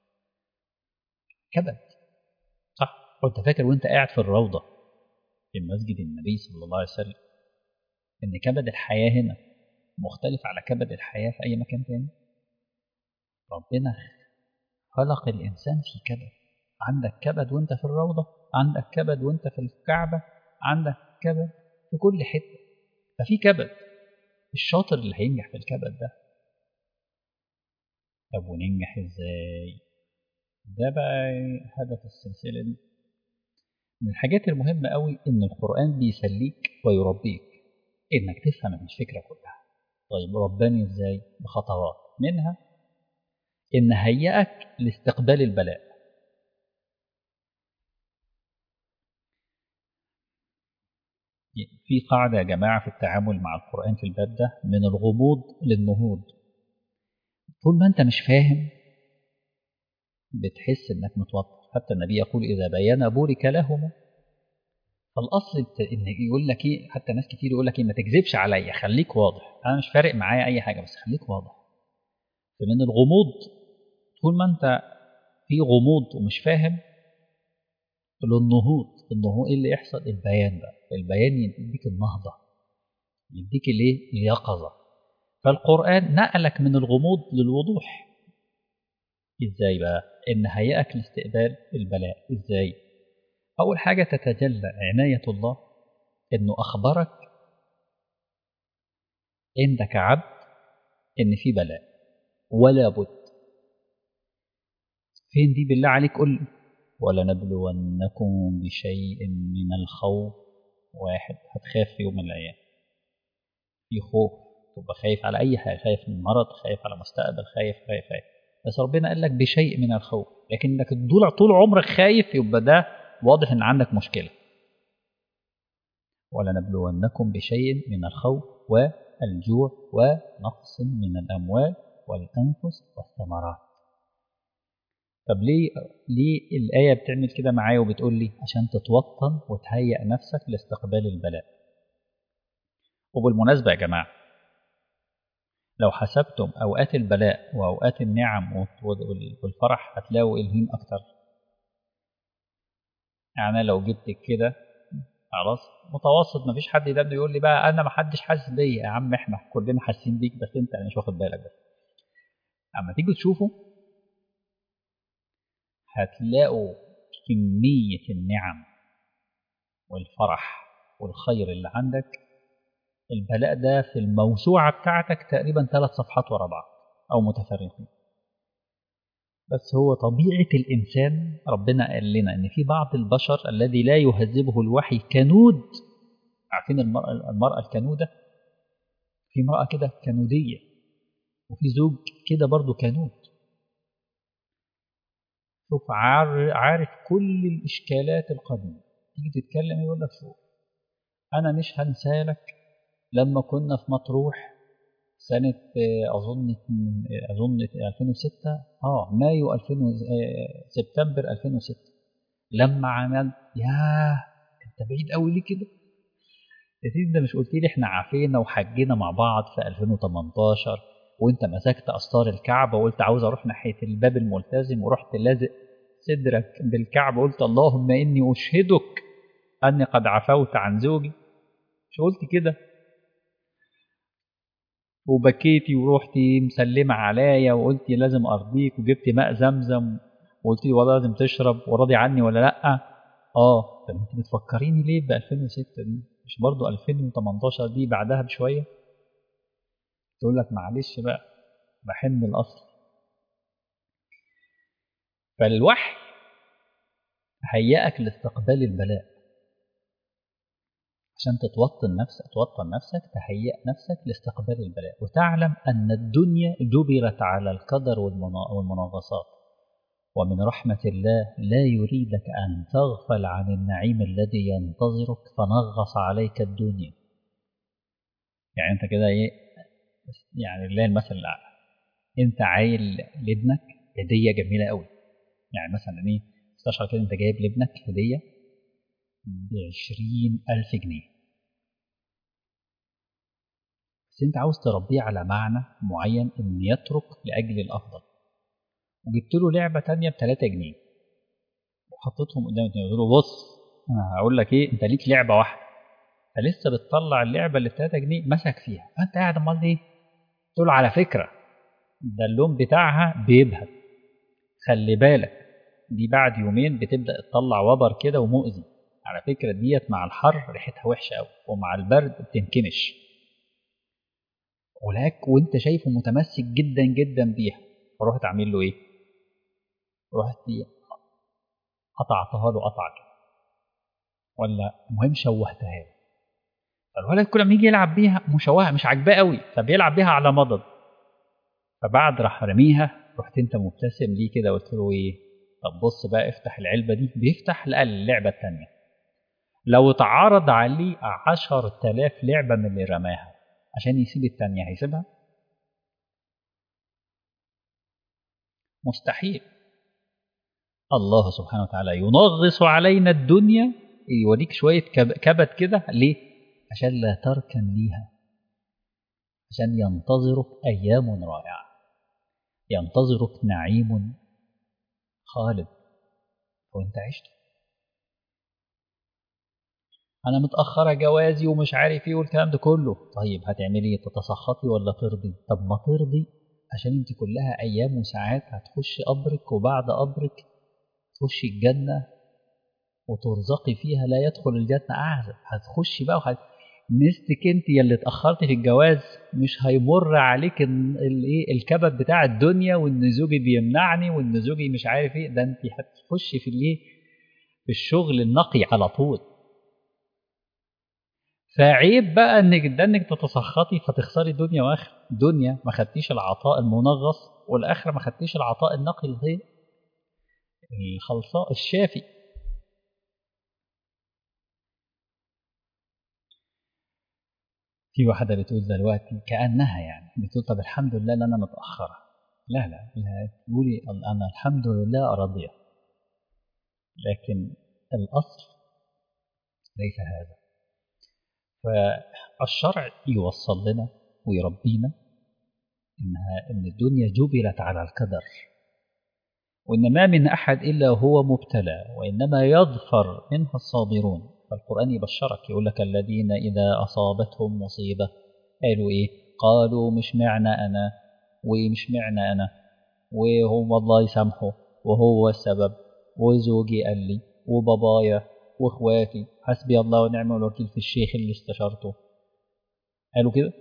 كبد صح وانت فاكر وانت قاعد في الروضه في مسجد النبي صلى الله عليه وسلم ان كبد الحياه هنا مختلف على كبد الحياه في اي مكان تاني ربنا خلق الانسان في كبد عندك كبد وانت في الروضه عندك كبد وانت في الكعبه عندك كبد في كل حته ففي كبد الشاطر اللي هينجح في الكبد ده طب وننجح ازاي ده بقى هدف السلسله دي من الحاجات المهمه قوي ان القران بيسليك ويربيك انك تفهم الفكره كلها طيب رباني ازاي بخطوات منها ان هيئك لاستقبال البلاء في قاعدة يا جماعة في التعامل مع القرآن في الباب ده من الغموض للنهوض طول ما أنت مش فاهم بتحس إنك متوتر حتى النبي يقول إذا بين بورك لهم فالأصل إن يقول لك إيه حتى ناس كتير يقول لك إيه ما تكذبش عليا خليك واضح أنا مش فارق معايا أي حاجة بس خليك واضح فمن الغموض طول ما أنت في غموض ومش فاهم للنهوض النهوض ايه اللي يحصل البيان بقى البيان يديك النهضة يديك الايه اليقظة فالقرآن نقلك من الغموض للوضوح ازاي بقى ان هيئك لاستقبال البلاء ازاي اول حاجة تتجلى عناية الله انه اخبرك انت كعبد ان في بلاء ولا بد فين دي بالله عليك قول لي ولنبلونكم بشيء من الخوف واحد هتخاف في يوم من الأيام في خوف تبقى خايف على أي حاجة خايف من مرض خايف على مستقبل خايف خايف خايف بس ربنا قال لك بشيء من الخوف لكنك طول عمرك خايف يبقى ده واضح إن عندك مشكلة ولنبلونكم بشيء من الخوف والجوع ونقص من الأموال والأنفس والثمرات طب ليه ليه الآية بتعمل كده معايا وبتقول لي عشان تتوطن وتهيئ نفسك لاستقبال البلاء وبالمناسبة يا جماعة لو حسبتم أوقات البلاء وأوقات النعم والفرح هتلاقوا إلهيم أكتر يعني لو جبت كده خلاص متوسط مفيش حد يدم يقول لي بقى أنا محدش حاسس بيا يا عم إحنا كلنا حاسين بيك بس أنت مش واخد بالك بس أما تيجوا تشوفوا هتلاقوا كمية النعم والفرح والخير اللي عندك البلاء ده في الموسوعة بتاعتك تقريبا ثلاث صفحات ورا بعض أو متفرقين بس هو طبيعة الإنسان ربنا قال لنا إن في بعض البشر الذي لا يهذبه الوحي كنود عارفين المرأة, المرأة الكنودة في امرأة كده كنودية وفي زوج كده برضو كنود شوف عارف كل الإشكالات القديمة تيجي تتكلم يقول لك شوف انا مش هنسالك لما كنا في مطروح سنة أظن أظن 2006 اه مايو 2000 سبتمبر 2006 لما عملت ياه أنت بعيد قوي ليه كده؟ يا سيدي أنت مش قلت لي إحنا عافينا وحجينا مع بعض في 2018 وأنت مسكت أستار الكعبة وقلت عاوز أروح ناحية الباب الملتزم ورحت لازق صدرك بالكعبة قلت اللهم إني أشهدك أني قد عفوت عن زوجي مش قلت كده وبكيتي ورحتي مسلمة عليا وقلتي لازم أرضيك وجبتي ماء زمزم وقلت لي والله لازم تشرب وراضي عني ولا لأ اه طب انت بتفكريني ليه ب 2006 دي مش برضو 2018 دي بعدها بشوية تقول لك معلش بقى بحن الأصل فالوحي هيئك لاستقبال البلاء عشان تتوطن نفسك توطن نفسك تهيئ نفسك لاستقبال البلاء وتعلم أن الدنيا جبلت على القدر والمناغصات ومن رحمة الله لا يريدك أن تغفل عن النعيم الذي ينتظرك فنغص عليك الدنيا يعني أنت كده إيه يعني الله المثل الأعلى أنت عايل لابنك هدية جميلة قوي يعني مثلا إيه استشعر كده أنت جايب لابنك هدية بعشرين ألف جنيه بس أنت عاوز تربيه على معنى معين إن يترك لأجل الأفضل وجبت له لعبة تانية بتلاتة جنيه وحطيتهم قدام اتنين قلت له بص أنا هقول لك إيه أنت ليك لعبة واحدة فلسه بتطلع اللعبة اللي بتلاتة جنيه مسك فيها فأنت قاعد أمال إيه؟ قلت له على فكرة ده اللون بتاعها بيبهت خلي بالك دي بعد يومين بتبدأ تطلع وبر كده ومؤذي على فكرة ديت مع الحر ريحتها وحشة قوي ومع البرد بتنكمش ولك وانت شايفه متمسك جدا جدا بيها فرحت عامل له ايه؟ رحت قطعتها له قطعة كده ولا المهم شوهتها له فالولد كل ما يجي يلعب بيها مشوهة مش عاجباه قوي فبيلعب بيها على مضض فبعد راح رميها رحت انت مبتسم ليه كده قلت له ايه؟ طب بص بقى افتح العلبة دي بيفتح لقى اللعبة التانية لو اتعرض عليه عشر تلاف لعبة من اللي رماها عشان يسيب التانية هيسيبها مستحيل الله سبحانه وتعالى ينغص علينا الدنيا يوريك شوية كبت كده ليه عشان لا تركن ليها عشان ينتظرك أيام رائعة ينتظرك نعيم خالد وانت عشت انا متاخره جوازي ومش عارف ايه والكلام ده كله طيب هتعملي ايه تتسخطي ولا ترضي طب ما ترضي عشان انت كلها ايام وساعات هتخشي قبرك وبعد قبرك تخشي الجنه وترزقي فيها لا يدخل الجنه اعزب هتخشي بقى وهت... مستك انت يلي اتاخرتي في الجواز مش هيمر عليك الايه الكبد بتاع الدنيا وان زوجي بيمنعني وان زوجي مش عارف ايه ده انت هتخشي في الايه في الشغل النقي على طول فعيب بقى انك ده انك تتسخطي فتخسري دنيا واخره دنيا ما خدتيش العطاء المنغص والاخره ما خدتيش العطاء النقي الغير الخلصاء الشافي في واحده بتقول دلوقتي كانها يعني بتقول طب الحمد لله ان انا متاخره لا لا لا تقولي انا الحمد لله راضيه لكن الاصل ليس هذا فالشرع يوصل لنا ويربينا انها ان الدنيا جبلت على القدر وان ما من احد الا هو مبتلى وانما يظفر منها الصابرون فالقران يبشرك يقول لك الذين اذا اصابتهم مصيبه قالوا ايه قالوا مش معنى انا ومش معنى انا وهو الله يسامحه وهو السبب وزوجي قال لي وبابايا واخواتي حسبي الله ونعم الوكيل في الشيخ اللي استشرته قالوا كده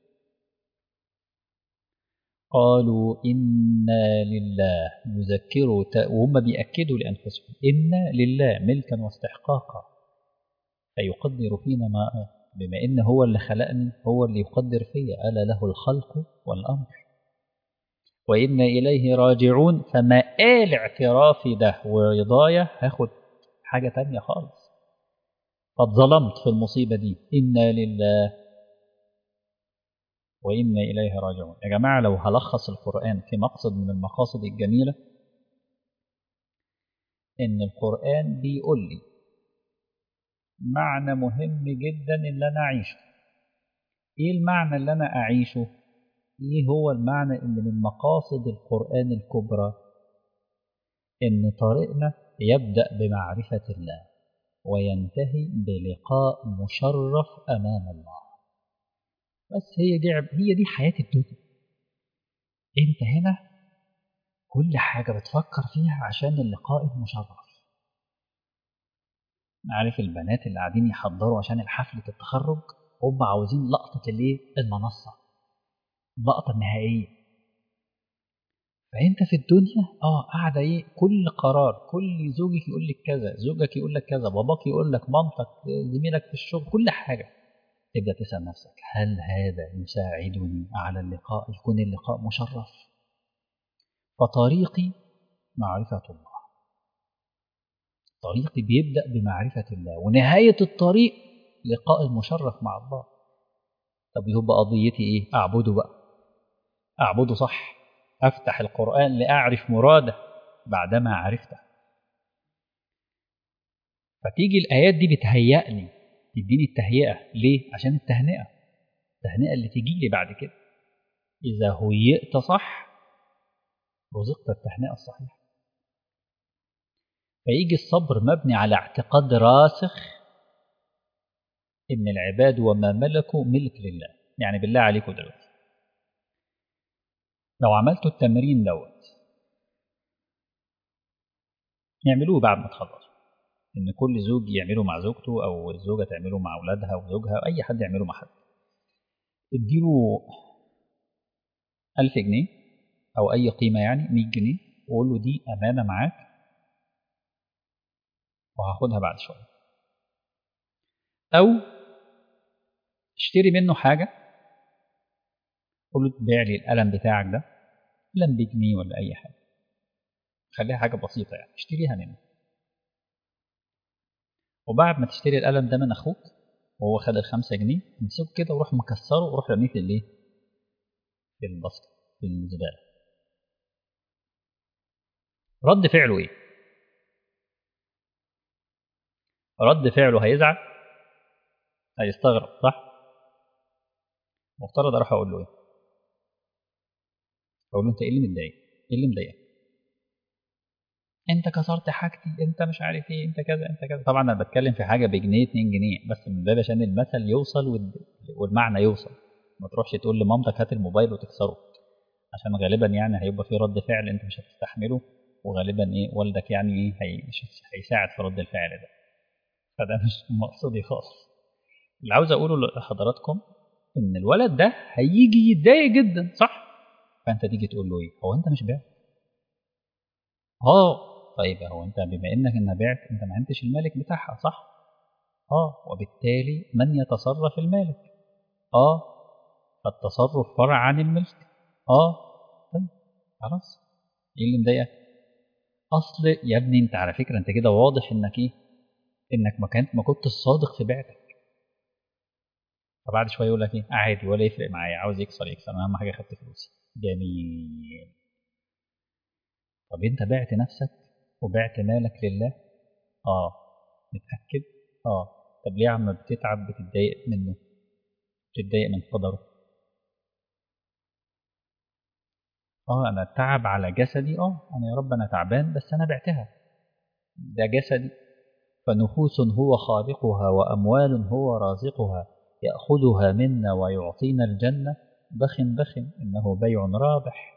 قالوا إنا لله يذكروا وهم بيأكدوا لأنفسهم إنا لله ملكا واستحقاقا فيقدر فينا ما بما إن هو اللي خلقني هو اللي يقدر فيا ألا له الخلق والأمر وإنا إليه راجعون فما قال اعترافي ده ورضايا هاخد حاجة تانية خالص قد ظلمت في المصيبة دي إنا لله وإنا إليه راجعون يا جماعة لو هلخص القرآن في مقصد من المقاصد الجميلة إن القرآن بيقول لي معنى مهم جدا اللي أنا أعيشه إيه المعنى اللي أنا أعيشه إيه هو المعنى اللي من مقاصد القرآن الكبرى إن طريقنا يبدأ بمعرفة الله وينتهي بلقاء مشرف أمام الله بس هي دي هي دي حياة الدنيا أنت هنا كل حاجة بتفكر فيها عشان اللقاء المشرف عارف البنات اللي قاعدين يحضروا عشان الحفلة التخرج هم عاوزين لقطة الايه المنصة اللقطة النهائية فانت في الدنيا اه قاعده ايه كل قرار كل زوجك يقول لك كذا زوجك يقول لك كذا باباك يقول لك مامتك زميلك في الشغل كل حاجه تبدا تسال نفسك هل هذا يساعدني على اللقاء يكون اللقاء مشرف فطريقي معرفه الله طريقي بيبدا بمعرفه الله ونهايه الطريق لقاء المشرف مع الله طب يبقى قضيتي ايه اعبده بقى اعبده صح أفتح القرآن لأعرف مراده بعدما عرفته فتيجي الآيات دي بتهيأ لي تديني التهيئة ليه؟ عشان التهنئة التهنئة اللي تيجي لي بعد كده إذا هيئت صح رزقت التهنئة الصحيحة فيجي الصبر مبني على اعتقاد راسخ إن العباد وما ملكوا ملك لله يعني بالله عليكم دلوقتي لو عملتوا التمرين دوت يعملوه بعد ما تخلصوا ان كل زوج يعمله مع زوجته او الزوجه تعمله مع اولادها وزوجها او اي حد يعمله مع حد اديله ألف جنيه او اي قيمه يعني 100 جنيه وقول له دي امانه معاك وهاخدها بعد شويه او اشتري منه حاجه قول له تبيع لي القلم بتاعك ده قلم بجنيه ولا اي حاجه خليها حاجه بسيطه يعني اشتريها منه وبعد ما تشتري القلم ده من اخوك وهو خد الخمسة جنيه امسكه كده وروح مكسره وروح رميه في الايه في الباسكت في الزباله رد فعله ايه رد فعله هيزعل هيستغرب صح مفترض اروح اقول له ايه اقول له انت ايه اللي متضايق ايه اللي مضايقك انت كسرت حاجتي انت مش عارف ايه انت كذا انت كذا طبعا انا بتكلم في حاجه بجنيه 2 جنيه بس من باب عشان المثل يوصل والمعنى يوصل ما تروحش تقول لمامتك هات الموبايل وتكسره عشان غالبا يعني هيبقى في رد فعل انت مش هتستحمله وغالبا ايه والدك يعني ايه هي مش هيساعد في رد الفعل ده فده مش مقصودي خالص اللي عاوز اقوله لحضراتكم ان الولد ده هيجي يتضايق جدا صح فانت تيجي تقول له ايه هو انت مش بعت اه طيب هو انت بما انك ان بعت انت ما انتش المالك بتاعها صح اه وبالتالي من يتصرف المالك اه فالتصرف فرع عن الملك اه طيب خلاص ايه اللي مضايقك اصل يا ابني انت على فكره انت كده واضح انك ايه انك ما كنت ما كنت الصادق في بعتك فبعد شويه يقول لك ايه عادي ولا يفرق معايا عاوز يكسر يكسر انا اهم حاجه خدت فلوسي جميل طب انت بعت نفسك وبعت مالك لله اه متاكد اه طب ليه يا عم بتتعب بتتضايق منه بتتضايق من قدره اه انا التعب على جسدي اه انا يا رب انا تعبان بس انا بعتها ده جسدي فنفوس هو خالقها واموال هو رازقها ياخذها منا ويعطينا الجنه بخ بخ انه بيع رابح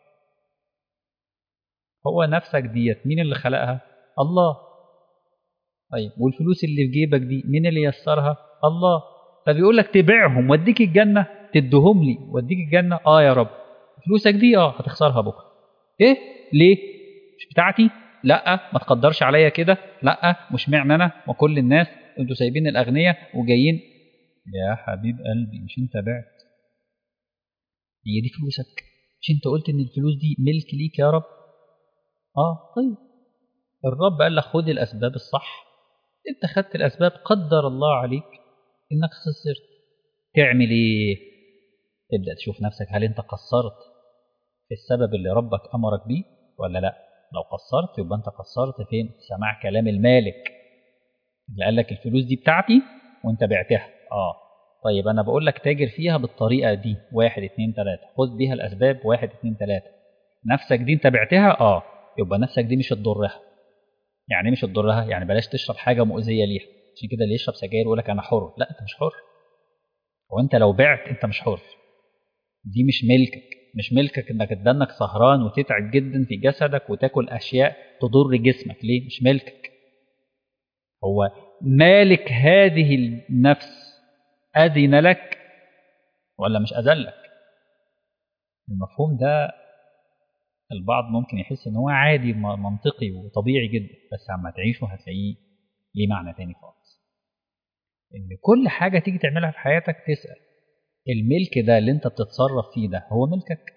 هو نفسك ديت مين اللي خلقها الله طيب والفلوس اللي في جيبك دي مين اللي يسرها الله فبيقول لك تبيعهم واديك الجنه تديهم لي واديك الجنه اه يا رب فلوسك دي اه هتخسرها بكره ايه ليه مش بتاعتي لا ما تقدرش عليا كده لا مش معنى انا وكل الناس انتوا سايبين الاغنياء وجايين يا حبيب قلبي مش انت بعت هي دي فلوسك مش انت قلت ان الفلوس دي ملك ليك يا رب اه طيب الرب قال لك خد الاسباب الصح انت خدت الاسباب قدر الله عليك انك خسرت تعمل ايه تبدا تشوف نفسك هل انت قصرت في السبب اللي ربك امرك بيه ولا لا لو قصرت يبقى انت قصرت فين في سماع كلام المالك اللي قال لك الفلوس دي بتاعتي وانت بعتها اه طيب انا بقول لك تاجر فيها بالطريقه دي واحد اتنين تلاته خد بيها الاسباب واحد اتنين تلاته نفسك دي انت بعتها اه يبقى نفسك دي مش هتضرها يعني مش هتضرها يعني بلاش تشرب حاجه مؤذيه ليها عشان كده اللي يشرب سجاير يقول لك انا حر لا انت مش حر وانت لو بعت انت مش حر دي مش ملكك مش ملكك انك تدنك سهران وتتعب جدا في جسدك وتاكل اشياء تضر جسمك ليه مش ملكك هو مالك هذه النفس اذن لك ولا مش اذن لك المفهوم ده البعض ممكن يحس ان هو عادي منطقي وطبيعي جدا بس عما تعيشه هتلاقيه ليه معنى تاني خالص ان كل حاجه تيجي تعملها في حياتك تسال الملك ده اللي انت بتتصرف فيه ده هو ملكك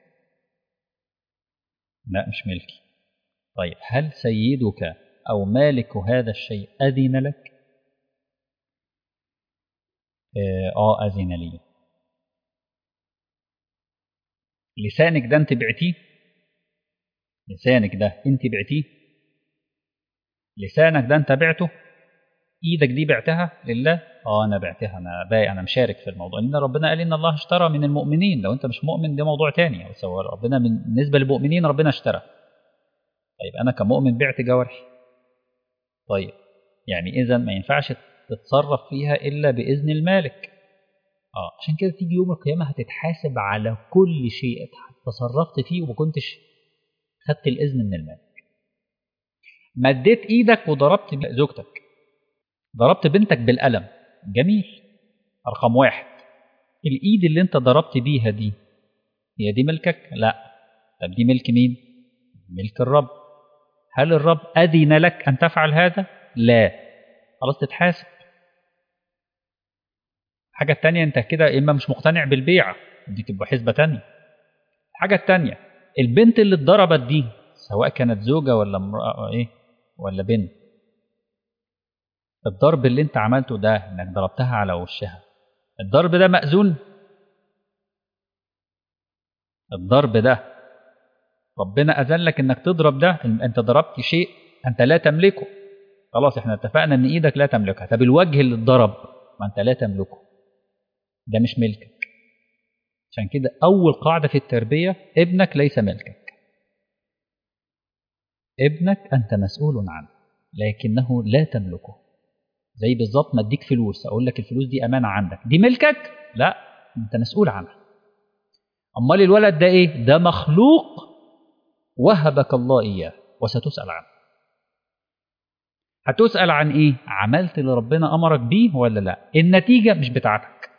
لا مش ملكي طيب هل سيدك او مالك هذا الشيء اذن لك اه اذن لي لسانك ده انت بعتيه لسانك ده انت بعتيه لسانك ده انت بعته ايدك دي بعتها لله اه انا بعتها انا بايع انا مشارك في الموضوع لان ربنا قال ان الله اشترى من المؤمنين لو انت مش مؤمن ده موضوع تاني سواء ربنا من بالنسبه للمؤمنين ربنا اشترى طيب انا كمؤمن بعت جوارحي طيب يعني اذا ما ينفعش تتصرف فيها الا باذن المالك اه عشان كده تيجي يوم القيامه هتتحاسب على كل شيء تصرفت فيه وما كنتش خدت الاذن من المالك مديت ايدك وضربت زوجتك ضربت بنتك بالقلم جميل رقم واحد الايد اللي انت ضربت بيها دي هي دي ملكك لا طب دي ملك مين ملك الرب هل الرب اذن لك ان تفعل هذا لا خلاص تتحاسب الحاجة التانية انت كده اما مش مقتنع بالبيعة دي تبقى حسبة تانية الحاجة التانية البنت اللي اتضربت دي سواء كانت زوجة ولا امرأة ايه ولا بنت الضرب اللي انت عملته ده انك ضربتها على وشها الضرب ده مأذون الضرب ده ربنا أذن لك انك تضرب ده انت ضربت شيء انت لا تملكه خلاص احنا اتفقنا ان ايدك لا تملكها طب الوجه اللي اتضرب ما انت لا تملكه ده مش ملكك عشان كده اول قاعدة في التربية ابنك ليس ملكك ابنك انت مسؤول عنه لكنه لا تملكه زي بالظبط ما اديك فلوس اقول لك الفلوس دي امانه عندك دي ملكك لا انت مسؤول عنها امال الولد ده ايه ده مخلوق وهبك الله اياه وستسال عنه هتسال عن ايه عملت اللي ربنا امرك بيه ولا لا النتيجه مش بتاعتك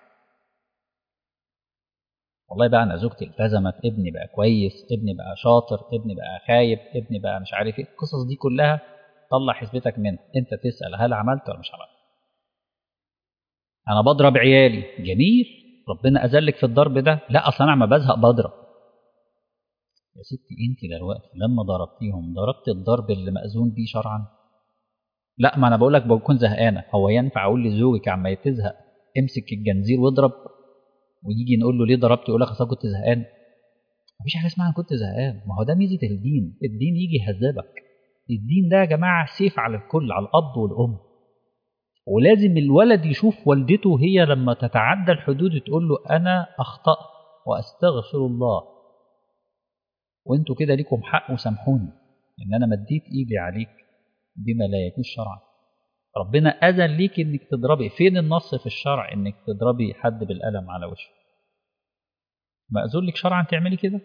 والله بقى انا زوجتي التزمت ابني بقى كويس ابني بقى شاطر ابني بقى خايب ابني بقى مش عارف ايه القصص دي كلها طلع حسبتك منها انت تسال هل عملت ولا مش عملت انا بضرب عيالي جميل ربنا اذلك في الضرب ده لا اصل انا ما بزهق بضرب يا ستي انت دلوقتي لما ضربتيهم ضربت الضرب اللي مأذون بيه شرعا لا ما انا بقول لك بكون زهقانه هو ينفع اقول لزوجك عما تزهق امسك الجنزير واضرب ويجي نقول له ليه ضربت يقول لك اصل كنت زهقان مفيش حاجه اسمها كنت زهقان ما هو ده ميزه الدين الدين يجي يهذبك الدين ده يا جماعه سيف على الكل على الاب والام ولازم الولد يشوف والدته هي لما تتعدى الحدود تقول له انا اخطات واستغفر الله وانتوا كده ليكم حق وسامحوني ان انا مديت ايدي عليك بما لا يجوز شرعا ربنا اذن ليك انك تضربي فين النص في الشرع انك تضربي حد بالقلم على وشه مأذون لك شرعا تعملي كده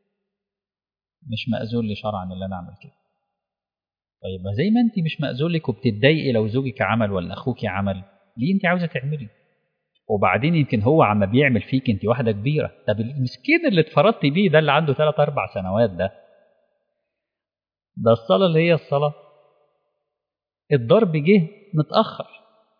مش مأذون لي شرعا اللي انا اعمل كده طيب زي ما انت مش مأذون لك وبتتضايقي لو زوجك عمل ولا اخوك عمل ليه انت عاوزه تعملي وبعدين يمكن هو عم بيعمل فيك انت واحده كبيره طب المسكين اللي اتفرضتي بيه ده اللي عنده 3 4 سنوات ده ده الصلاه اللي هي الصلاه الضرب جه متاخر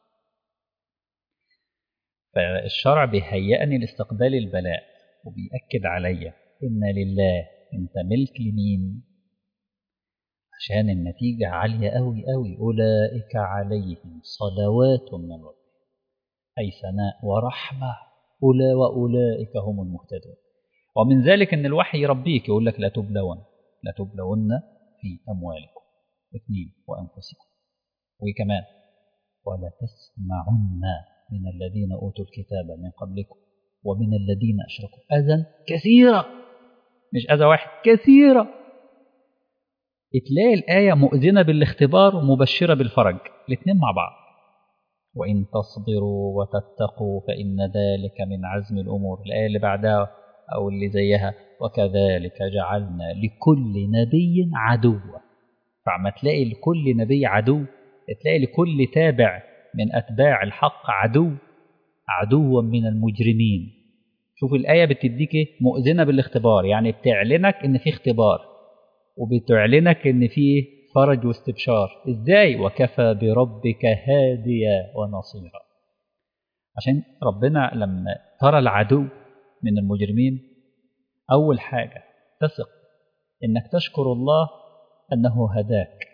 فالشرع بيهيئني لاستقبال البلاء وبيأكد عليا إن لله أنت ملك لمين عشان النتيجة عالية أوي أوي أولئك عليهم صلوات من ربهم أي ثناء ورحمة أولى وأولئك هم المهتدون ومن ذلك أن الوحي يربيك يقول لك لا تبلون لا تبلون في أموالكم اثنين وأنفسكم وكمان ولا تسمعن من الذين أوتوا الكتاب من قبلكم ومن الذين أشركوا أذى كثيرة مش أذى واحد كثيرة تلاقي الآية مؤذنة بالاختبار ومبشرة بالفرج الاثنين مع بعض وإن تصبروا وتتقوا فإن ذلك من عزم الأمور الآية اللي بعدها أو اللي زيها وكذلك جعلنا لكل نبي عدوا فعما تلاقي لكل نبي عدو تلاقي لكل تابع من أتباع الحق عدو عدوا من المجرمين شوف الآية بتديك مؤذنة بالاختبار يعني بتعلنك إن في اختبار وبتعلنك إن في فرج واستبشار إزاي وكفى بربك هاديا ونصيرا عشان ربنا لما ترى العدو من المجرمين أول حاجة تثق إنك تشكر الله أنه هداك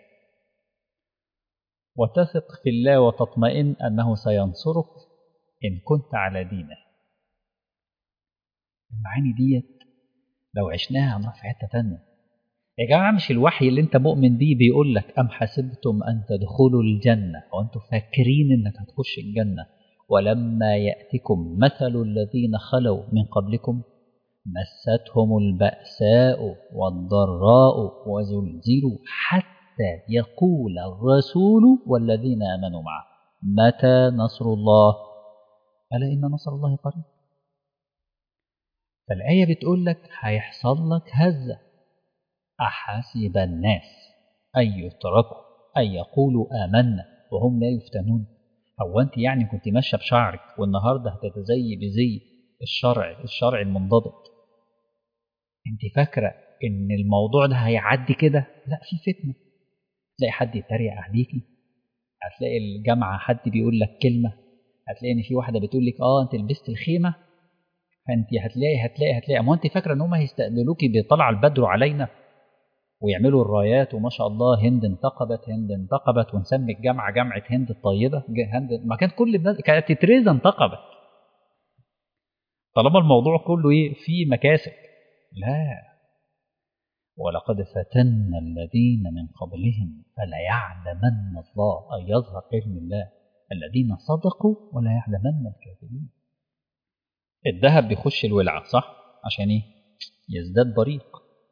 وتثق في الله وتطمئن أنه سينصرك إن كنت على دينه المعاني ديت لو عشناها هنروح في حتة تانية يا جماعة مش الوحي اللي انت مؤمن بيه بيقول لك أم حسبتم أن تدخلوا الجنة وأنتم فاكرين إنك هتخش الجنة ولما يأتكم مثل الذين خلوا من قبلكم مستهم البأساء والضراء وزلزلوا حتى يقول الرسول والذين آمنوا معه متى نصر الله ألا إن نصر الله قريب فالآية بتقول لك هيحصل لك هزة أحسب الناس أن يتركوا أن يقولوا آمنا وهم لا يفتنون هو أنت يعني كنت ماشية بشعرك والنهاردة هتتزي بزي الشرع الشرع المنضبط أنت فاكرة إن الموضوع ده هيعدي كده لا في فتنة تلاقي حد يتريق عليكي هتلاقي الجامعة حد بيقول لك كلمة هتلاقي إن في واحدة بتقول لك آه أنت لبست الخيمة فأنت هتلاقي هتلاقي هتلاقي ما أنت فاكرة إن هم هيستقبلوكي بطلع البدر علينا ويعملوا الرايات وما شاء الله هند انتقبت هند انتقبت ونسمي الجامعة جامعة هند الطيبة هند ما كانت كل الناس كانت تريزا انتقبت طالما الموضوع كله ايه في مكاسب لا ولقد فتنا الذين من قبلهم فليعلمن الله أن يظهر علم الله الذين صدقوا ولا يعلمن الكاذبين الذهب بيخش الولعة صح عشان ايه يزداد بريق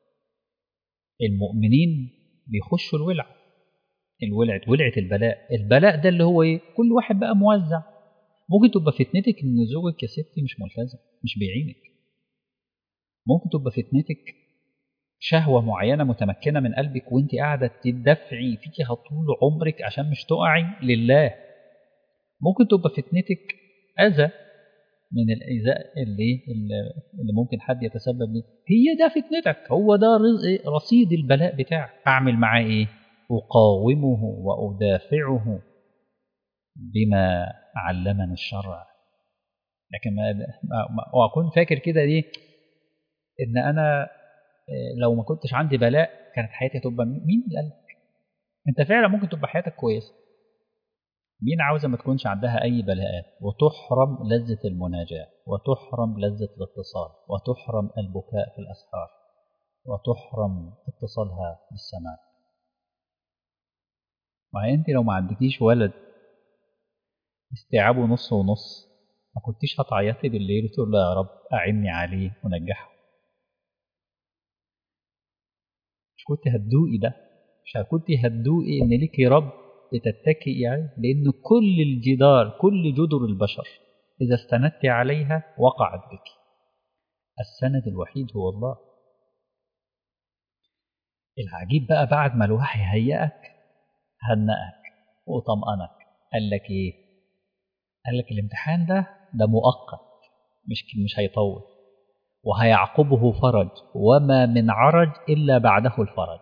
المؤمنين بيخشوا الولعة الولعة ولعة البلاء البلاء ده اللي هو ايه كل واحد بقى موزع ممكن تبقى فتنتك ان زوجك يا ستي مش ملتزم مش بيعينك ممكن تبقى فتنتك شهوة معينة متمكنة من قلبك وانت قاعدة تدفعي فيها طول عمرك عشان مش تقعي لله ممكن تبقى فتنتك أذى من الإيذاء اللي اللي ممكن حد يتسبب ليه هي ده فتنتك هو ده رصيد البلاء بتاعك أعمل معاه إيه أقاومه وأدافعه بما علمني الشرع لكن ما وأكون فاكر كده ليه إن أنا لو ما كنتش عندي بلاء كانت حياتي هتبقى مين اللي قالك أنت فعلا ممكن تبقى حياتك كويسة مين عاوزة ما تكونش عندها أي بلاءات وتحرم لذة المناجاة وتحرم لذة الاتصال وتحرم البكاء في الأسحار وتحرم اتصالها بالسماء ما أنت لو ما عندكيش ولد استيعابه نص ونص ما كنتيش هتعيطي بالليل وتقول له يا رب أعني عليه ونجحه مش كنت هتدوقي ده مش كنت هتدوقي إن ليكي رب بتتكئي عليه لأن كل الجدار كل جدر البشر إذا استندت عليها وقعت بك السند الوحيد هو الله العجيب بقى بعد ما الوحي هيأك هنأك وطمأنك قال لك إيه قال لك الامتحان ده ده مؤقت مش مش هيطول وهيعقبه فرج وما من عرج إلا بعده الفرج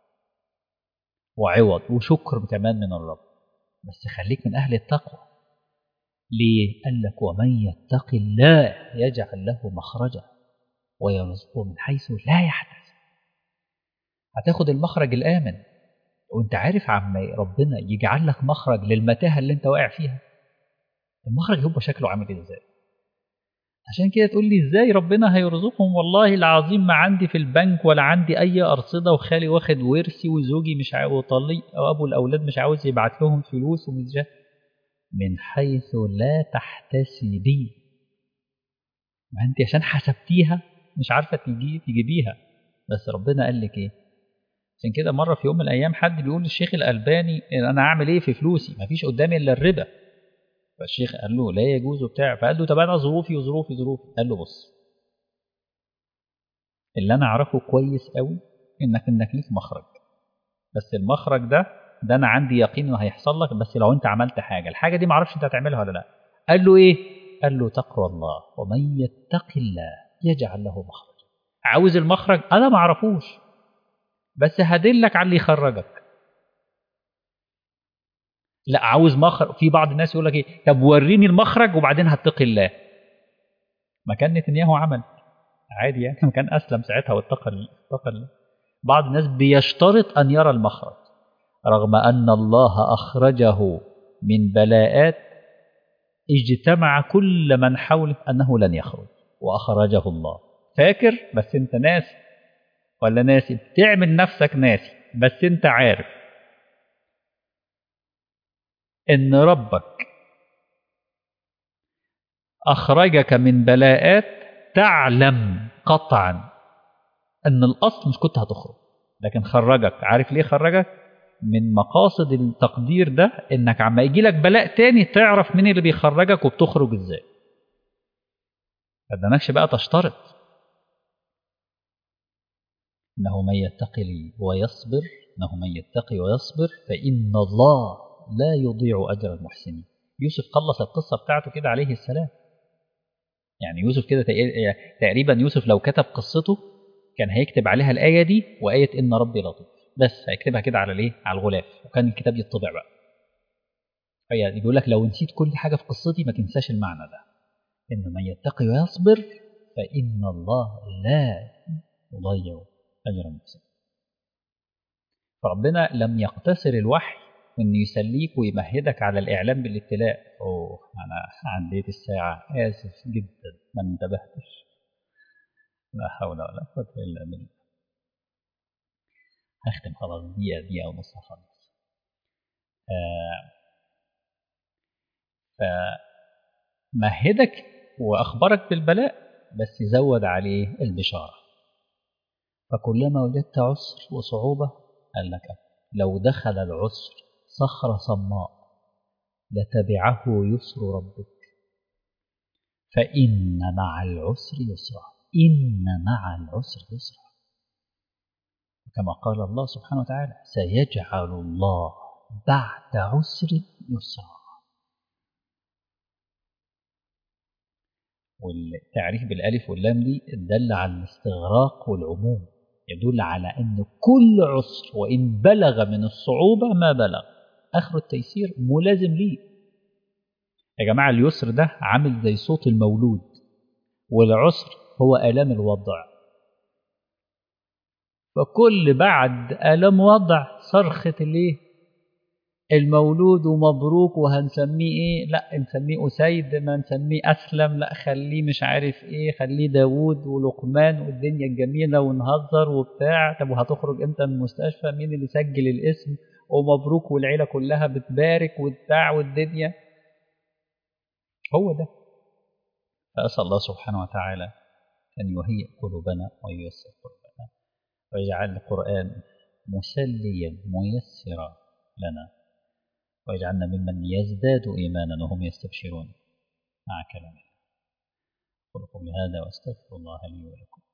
وعوض وشكر كمان من الرب بس خليك من أهل التقوى ليه؟ قال لك ومن يتق الله يجعل له مخرجا ويرزقه من حيث لا يحتسب هتاخد المخرج الآمن وانت عارف عم ربنا يجعل لك مخرج للمتاهه اللي انت واقع فيها المخرج هيبقى شكله عامل ازاي عشان كده تقول لي ازاي ربنا هيرزقهم والله العظيم ما عندي في البنك ولا عندي اي ارصده وخالي واخد ورثي وزوجي مش عاوز طليق او ابو الاولاد مش عاوز يبعت لهم فلوس ومش جا. من حيث لا تحتسبي ما انت عشان حسبتيها مش عارفه تجي تجيبيها بس ربنا قال لك ايه عشان كده مره في يوم من الايام حد بيقول للشيخ الالباني انا اعمل ايه في فلوسي ما فيش قدامي الا الربا فالشيخ قال له لا يجوز بتاع فقال له طب انا ظروفي وظروفي ظروفي قال له بص اللي انا اعرفه كويس قوي انك انك ليك مخرج بس المخرج ده ده انا عندي يقين انه هيحصل لك بس لو انت عملت حاجه الحاجه دي ما اعرفش انت هتعملها ولا لا قال له ايه قال له تقوى الله ومن يتق الله يجعل له مخرجا عاوز المخرج انا ما اعرفوش بس هدلك على اللي يخرجك لا عاوز مخرج في بعض الناس يقول لك ايه طب وريني المخرج وبعدين هتقي الله ما كان نتنياهو عمل عادي يعني ما كان اسلم ساعتها واتقى اتقى الله بعض الناس بيشترط ان يرى المخرج رغم ان الله اخرجه من بلاءات اجتمع كل من حوله انه لن يخرج واخرجه الله فاكر بس انت ناسي ولا ناسي بتعمل نفسك ناسي بس انت عارف ان ربك اخرجك من بلاءات تعلم قطعا ان الاصل مش كنت هتخرج لكن خرجك عارف ليه خرجك من مقاصد التقدير ده انك عما يجي لك بلاء تاني تعرف مين اللي بيخرجك وبتخرج ازاي فدنكش بقى تشترط انه من يتقي لي ويصبر انه من يتقي ويصبر فان الله لا يضيع اجر المحسنين يوسف خلص القصه بتاعته كده عليه السلام يعني يوسف كده تقريبا يوسف لو كتب قصته كان هيكتب عليها الايه دي وايه ان ربي لطيف بس هيكتبها كده على الايه على الغلاف وكان الكتاب يطبع بقى يعني بيقول لك لو نسيت كل حاجه في قصتي ما تنساش المعنى ده ان من يتقي ويصبر فان الله لا يضيع اجر المحسنين فربنا لم يقتصر الوحي انه يسليك ويمهدك على الاعلام بالابتلاء اوه انا عديت الساعه اسف جدا ما انتبهتش لا حول ولا قوه الا بالله هختم خلاص دقيقه دقيقه ونص خلاص آه فمهدك واخبرك بالبلاء بس زود عليه البشاره فكلما وجدت عسر وصعوبه قال لك لو دخل العسر صخرة صماء لتبعه يسر ربك فإن مع العسر يسرا إن مع العسر يسرا كما قال الله سبحانه وتعالى سيجعل الله بعد عسر يسرا والتعريف بالالف واللام دي دل على الاستغراق والعموم يدل على ان كل عسر وان بلغ من الصعوبه ما بلغ اخر التيسير ملازم ليه يا جماعه اليسر ده عامل زي صوت المولود والعسر هو الام الوضع فكل بعد الام وضع صرخه الايه المولود ومبروك وهنسميه ايه لا نسميه اسيد ما نسميه اسلم لا خليه مش عارف ايه خليه داوود ولقمان والدنيا الجميله ونهزر وبتاع طب وهتخرج امتى من المستشفى مين اللي سجل الاسم ومبروك والعيله كلها بتبارك وبتاع والدنيا هو ده فاسال الله سبحانه وتعالى ان يهيئ قلوبنا وييسر قلوبنا ويجعل القران مسليا ميسرا لنا واجعلنا ممن يزداد إيمانا وهم يستبشرون مع كلامه أقول قولي هذا وأستغفر الله لي ولكم